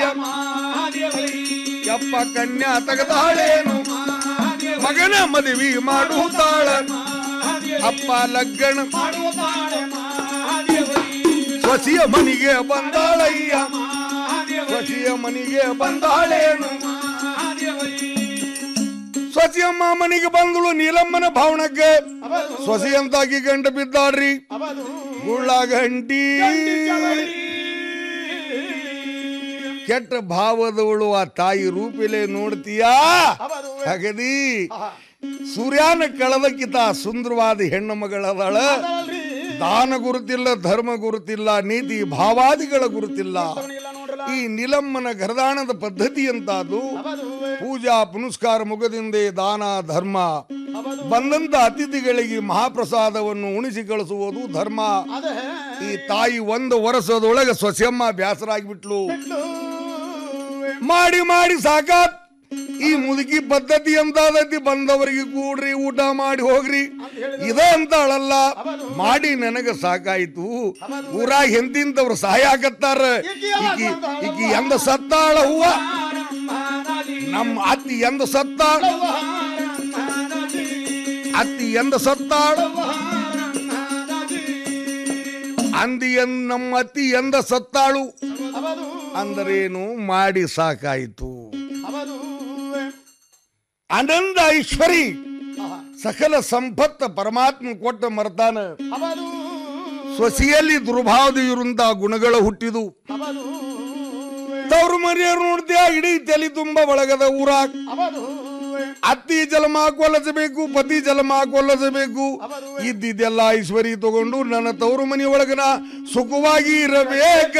ಯಪ್ಪ ಕನ್ಯಾ ತಗದಾಳೇನು ಮಗನ ಮದುವೆ ಮಾಡುತ್ತಾಳ ಅಪ್ಪ ಲಗ್ಗಣ ಸ್ವಸಿಯ ಮನಿಗೆ ಬಂದಾಳಯ್ಯ ಸ್ವಸಿಯ ಮನಿಗೆ ಬಂದಾಳೇನು ಸ್ವಸಿಯಮ್ಮ ಮನಿಗೆ ಬಂದಳು ನೀಲಮ್ಮನ ಭಾವನಕ್ಕೆ ಸ್ವಸಿ ಅಂತಾಗಿ ಗಂಟ ಬಿದ್ದಾಡ್ರಿ ಗುಳ್ಳಾಗಂಟಿ ಕೆಟ್ಟ ಭಾವದವಳು ಆ ತಾಯಿ ರೂಪಿಲೆ ನೋಡ್ತೀಯಾ ಹಾಗದಿ ಸೂರ್ಯನ ಕಳೆದಕ್ಕಿಂತ ಸುಂದರವಾದ ಹೆಣ್ಣು ಮಗಳದಾಳ ದಾನ ಗುರುತಿಲ್ಲ ಧರ್ಮ ಗುರುತಿಲ್ಲ ನೀತಿ ಭಾವಾದಿಗಳ ಗುರುತಿಲ್ಲ ಈ ನಿಲಮ್ಮನ ಗರದಾಣದ ಪದ್ಧತಿ ಅಂತದು ಪೂಜಾ ಪುನಸ್ಕಾರ ಮುಖದಿಂದೇ ದಾನ ಧರ್ಮ ಬಂದಂತ ಅತಿಥಿಗಳಿಗೆ ಮಹಾಪ್ರಸಾದವನ್ನು ಉಣಿಸಿ ಕಳಿಸುವುದು ಧರ್ಮ ಈ ತಾಯಿ ಒಂದು ವರ್ಷದೊಳಗೆ ಸೊಸೆಯಮ್ಮ ಬ್ಯಾಸರಾಗಿಬಿಟ್ಲು ಮಾಡಿ ಮಾಡಿ ಸಾಕಾತ್ ಈ ಮುದುಕಿ ಪದ್ಧತಿ ಅಂತಾದತಿ ಬಂದವರಿಗೆ ಕೂಡ್ರಿ ಊಟ ಮಾಡಿ ಹೋಗ್ರಿ ಇದ ಅಂತಾಳಲ್ಲ ಮಾಡಿ ನನಗ ಸಾಕಾಯ್ತು ಊರಾಗ ಎಂತಿಂತವ್ರು ಸಹಾಯ ಆಗತ್ತಾರ ಈಕಿ ಈಕಿ ಎಂದ ಸತ್ತಾಳ ಹೂವ ನಮ್ಮ ಅತ್ತಿ ಎಂದ ಸತ್ತಾಳ ಅತ್ತಿ ಎಂದ ಸತ್ತಾಳ ಅಂದಿ ಎನ್ ನಮ್ಮ ಅತ್ತಿ ಎಂದ ಸತ್ತಾಳು ಅಂದರೇನು ಮಾಡಿ ಸಾಕಾಯಿತು ಆನಂದ ಐಶ್ವರಿ ಸಕಲ ಸಂಪತ್ತ ಪರಮಾತ್ಮ ಕೊಟ್ಟ ಮರ್ತಾನ ಸ್ವಸಿಯಲ್ಲಿ ದುರ್ಭಾವದ ಇರುವಂತ ಗುಣಗಳು ಹುಟ್ಟಿದು ತವ್ರ ಮರಿಯರು ನೋಡ್ತೀಯ ಇಡೀ ತಲೆ ತುಂಬ ಬಳಗದ ಊರಾಗ ಅತ್ತಿ ಜಲಮ ಕೊಲ್ಲಸಬೇಕು ಪತಿ ಜಲಮ ಕೊಲ್ಲಸಬೇಕು ಇದ್ದಿದ್ದೆಲ್ಲ ಐಶ್ವರಿ ತಗೊಂಡು ನನ್ನ ತವರು ಮನೆ ಒಳಗನ ಸುಖವಾಗಿ ಇರಬೇಕ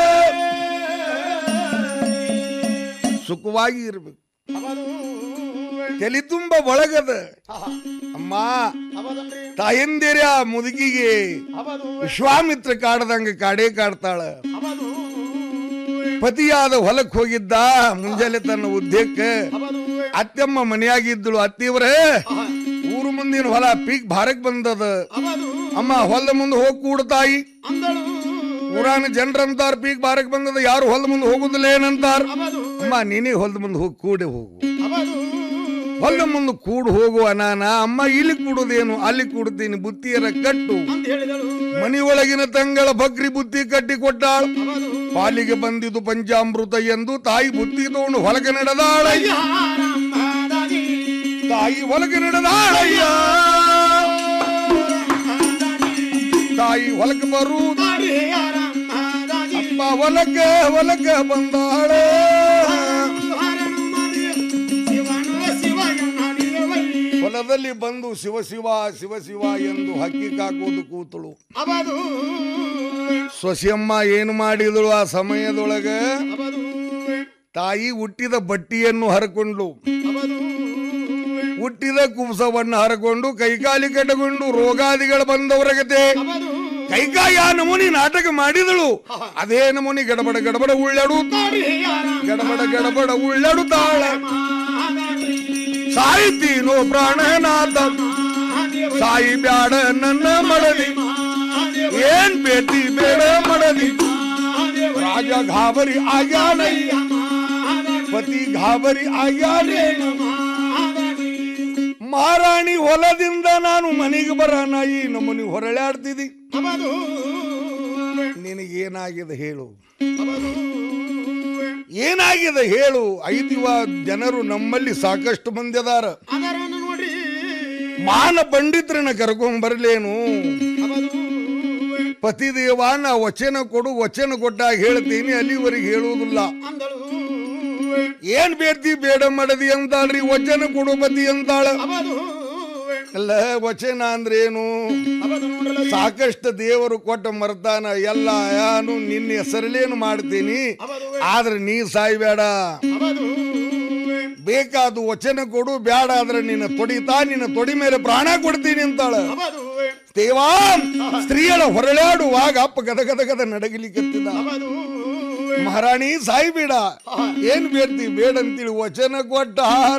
ಸುಖವಾಗಿ ಇರಬೇಕು ತಲೆ ತುಂಬ ಒಳಗದ ಅಮ್ಮ ತಾಯಂದಿರ ಮುದುಕಿಗೆ ವಿಶ್ವಾಮಿತ್ರ ಕಾಡದಂಗ ಕಾಡೇ ಕಾಡ್ತಾಳ ಪತಿಯಾದ ಹೊಲಕ್ ಹೋಗಿದ್ದ ಮುಂಜಾನೆ ತನ್ನ ಉದ್ಯಕ್ಕೆ ಅತ್ತೆಮ್ಮ ಮನೆಯಾಗಿದ್ದಳು ಅತ್ತಿಯವರೇ ಊರು ಮುಂದಿನ ಹೊಲ ಪೀಕ್ ಭಾರಕ್ ಬಂದದ ಅಮ್ಮ ಹೊಲದ ಮುಂದೆ ಹೋಗಿ ಕೂಡ್ತಾಯಿ ಊರಾನ ಜನರಂತಾರ ಪೀಕ್ ಭಾರಕ್ ಬಂದದ ಯಾರು ಹೊಲದ ಮುಂದೆ ಹೋಗುದಿಲ್ಲ ಏನಂತಾರ ಅಮ್ಮ ನೀನೇ ಹೊಲದ ಮುಂದೆ ಹೋಗಿ ಕೂಡೆ ಹೋಗು ಹೊಲದ ಮುಂದೆ ಕೂಡು ಹೋಗು ಅನಾನ ಅಮ್ಮ ಇಲ್ಲಿ ಕೂಡುದೇನು ಅಲ್ಲಿ ಕೂಡುತ್ತೀನಿ ಬುತ್ತಿಯರ ಕಟ್ಟು ಮನಿ ಒಳಗಿನ ತಂಗಳ ಬಕ್ರಿ ಬುತ್ತಿ ಕಟ್ಟಿ ಕೊಟ್ಟಾಳ ಪಾಲಿಗೆ ಬಂದಿದ್ದು ಪಂಚಾಮೃತ ಎಂದು ತಾಯಿ ಬುತ್ತಿ ತಗೊಂಡು ಹೊಲಗೆ ನಡೆದಾಳಯ್ಯ ತಾಯಿ ಹೊಲಗೆ ನಡೆದಾಳಯ್ಯ ತಾಯಿ ಹೊಲಕ್ಕೆ ಬರು ಅಪ್ಪ ಹೊಲಕ್ಕೆ ಹೊಲಕ್ಕೆ ಬಂದಾಳೆ ಹೊಲದಲ್ಲಿ ಬಂದು ಶಿವ ಶಿವ ಶಿವ ಶಿವ ಎಂದು ಹಕ್ಕಿ ಕಾಕೋದು ಕೂತಳು ಸೊಸೆಯಮ್ಮ ಏನು ಮಾಡಿದಳು ಆ ಸಮಯದೊಳಗ ತಾಯಿ ಹುಟ್ಟಿದ ಬಟ್ಟಿಯನ್ನು ಹರಕೊಂಡು ಹುಟ್ಟಿದ ಕುಬ್ಸವನ್ನು ಹರಕೊಂಡು ಕೈಕಾಲಿ ಕಟ್ಟಕೊಂಡು ರೋಗಾದಿಗಳು ಬಂದವರಗತೆ ಕೈಕಾಯಿ ಆ ನಮೂನಿ ನಾಟಕ ಮಾಡಿದಳು ಅದೇ ನಮೂನಿ ಗಡಬಡ ಗಡಬಡ ಉಳ್ಳಾಡು ಗಡಬಡ ಗಡಬಡ ಉಳ್ಳಾಡುತ್ತಾಳ ಸಾಯ್ತೀನೋ ಪ್ರಾಣನಾಥ ಸಾಯಿ ಬ್ಯಾಡ ನನ್ನ ಮಡದಿ ಏನ್ ಬೇಟಿ ಬೇಡ ಮಡದಿ ರಾಜ ಘಾಬರಿ ಆಗ್ಯಾನಯ್ಯ ಪತಿ ಘಾಬರಿ ಆಗ್ಯಾನೇನು ಮಹಾರಾಣಿ ಹೊಲದಿಂದ ನಾನು ಮನೆಗೆ ಬರೋಣ ಈ ನಮ್ಮನಿ ಹೊರಳಾಡ್ತಿದ್ದಿ ನಿನಗೇನಾಗಿದೆ ಹೇಳು ಏನಾಗಿದೆ ಹೇಳು ಐದಿವ ಜನರು ನಮ್ಮಲ್ಲಿ ಸಾಕಷ್ಟು ಮಂದಿ ಅದಾರ ಮಾನ ಪಂಡಿತ್ರನ ಕರ್ಕೊಂಡ್ ಬರ್ಲೇನು ಪತಿದೇವ ನಾ ವಚನ ಕೊಡು ವಚನ ಕೊಟ್ಟಾಗ ಹೇಳ್ತೀನಿ ಅಲ್ಲಿವರೆಗೆ ಹೇಳುವುದಿಲ್ಲ ಏನ್ ಬೇಡ್ತಿ ಬೇಡ ಮಾಡದಿ ಅಂತಾಳ್ರಿ ವಚನ ಕೊಡು ಪತಿ ಅಂತಾಳ ಅಲ್ಲ ವಚನ ಅಂದ್ರೇನು ಸಾಕಷ್ಟು ದೇವರು ಕೊಟ್ಟ ಮರ್ತಾನ ಎಲ್ಲ ನಾನು ನಿನ್ನ ಹೆಸರಲ್ಲೇನು ಮಾಡ್ತೀನಿ ಆದ್ರೆ ನೀ ಸಾಯ್ಬೇಡ ಬೇಕಾದ ವಚನ ಕೊಡು ಬ್ಯಾಡ ಆದ್ರೆ ನಿನ್ನ ತೊಡಿತಾ ನಿನ್ನ ತೊಡಿ ಮೇಲೆ ಪ್ರಾಣ ಕೊಡ್ತೀನಿ ಅಂತಾಳ ದೇವಾ ಸ್ತ್ರೀಯಳ ಹೊರಳಾಡುವಾಗ ಅಪ್ಪ ಗದ ಗದ ಗದ ನಡಗಲಿಕತ್ತಿದ ಮಹಾರಾಣಿ ಸಾಯ್ಬೇಡ ಏನ್ ಬೇಡ್ತಿ ಬೇಡ ಅಂತೇಳಿ ವಚನ ಕೊಟ್ಟ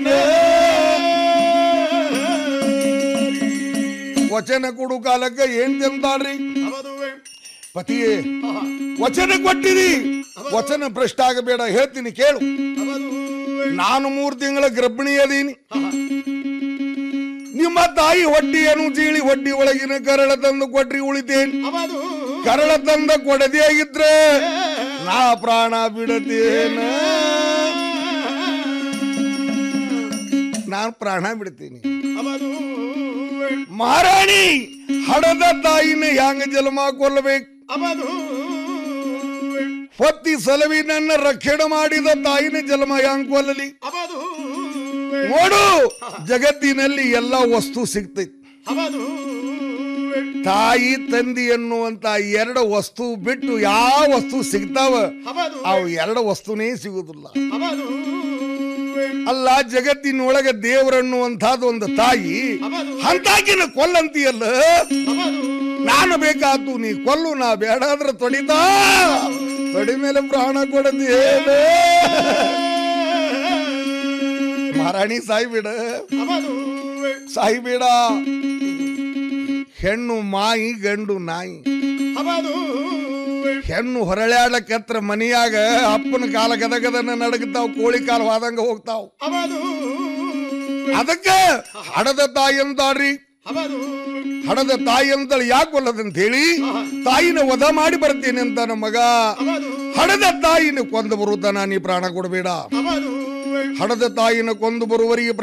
ವಚನ ಕೊಡು ಕಾಲಕ್ಕೆ ಏನ್ ತಿಂತಾಳ್ರಿ ಪತಿಯೇ ವಚನ ಕೊಟ್ಟಿರಿ ವಚನ ಭ್ರಷ್ಟ ಆಗಬೇಡ ಹೇಳ್ತೀನಿ ಕೇಳು ನಾನು ಮೂರು ತಿಂಗಳ ಗರ್ಭಿಣಿ ಅದೀನಿ ನಿಮ್ಮ ತಾಯಿ ಹೊಟ್ಟಿಯನ್ನು ಜೀಳಿ ಹೊಟ್ಟಿ ಒಳಗಿನ ಕರಳ ತಂದು ಕೊಟ್ರಿ ಉಳಿತೇನೆ ಕರಳ ತಂದ ಕೊಡದೇ ಇದ್ರೆ ನಾ ಪ್ರಾಣ ಬಿಡತೇನ ನಾನು ಪ್ರಾಣ ಬಿಡ್ತೀನಿ ಮಹಾರಾಣಿ ಹಡದ ತಾಯಿನ ಹ್ಯಾಂಗ ಜನ್ಮ ಕೊಲ್ಲಬೇಕು ಪತ್ತಿ ಸಲವಿ ನನ್ನ ರಕ್ಷಣೆ ಮಾಡಿದ ತಾಯಿನ ಜನ್ಮ ಹ್ಯಾಂಗ ಕೊಲ್ಲಲಿ ನೋಡು ಜಗತ್ತಿನಲ್ಲಿ ಎಲ್ಲ ವಸ್ತು ಸಿಗ್ತೈತಿ ತಾಯಿ ತಂದಿ ಎನ್ನುವಂತ ಎರಡು ವಸ್ತು ಬಿಟ್ಟು ಯಾವ ವಸ್ತು ಸಿಗ್ತಾವ ಅವು ಎರಡು ವಸ್ತುನೇ ಸಿಗುದಿಲ್ಲ ಅಲ್ಲ ಜಗತ್ತಿನೊಳಗ ದೇವರನ್ನುವಂಥದ್ದು ಒಂದು ತಾಯಿ ಅಂತಾಕಿನ ಕೊಲ್ಲಂತಿಯಲ್ಲ ನಾನು ಬೇಕಾತು ನೀ ಕೊಲ್ಲು ನಾ ಬೇಡ ಆದ್ರೆ ತೊಡಿತಾ ತೊಡಿ ಮೇಲೆ ಪ್ರಾಣ ಕೊಡದೇನ ಮಹಾರಾಣಿ ಸಾಯ್ಬಿಡ ಸಾಯ್ಬೇಡ ಹೆಣ್ಣು ಮಾಯಿ ಗಂಡು ನಾಯಿ ಹೆಣ್ಣು ಹೊರಳ್ಯಾಡ್ಲಕತ್ರ ಮನಿಯಾಗ ಅಪ್ಪನ ಕಾಲ ಗದಗದನ್ನ ನಡಗತಾವ್ ಕೋಳಿ ಕಾಲ ಹೋದಂಗ ಹೋಗ್ತಾವ್ ಅದಕ್ಕ ಹಡದ ತಾಯಿ ಅಂತಾಡ್ರಿ ಹಡದ ತಾಯಿ ಅಂತೇಳಿ ಯಾಕೆ ಕೊಲ್ಲದಂತ ಹೇಳಿ ತಾಯಿನ ವಧ ಮಾಡಿ ಬರ್ತೇನೆ ಅಂತ ನಮ್ಮ ಮಗ ಹಡದ ತಾಯಿನ ಕೊಂದು ಬರುತ್ತಾನ ನೀ ಪ್ರಾಣ ಕೊಡಬೇಡ ಹಡದ ತಾಯಿನ ಕೊಂದು ಬರುವವರಿಗೆ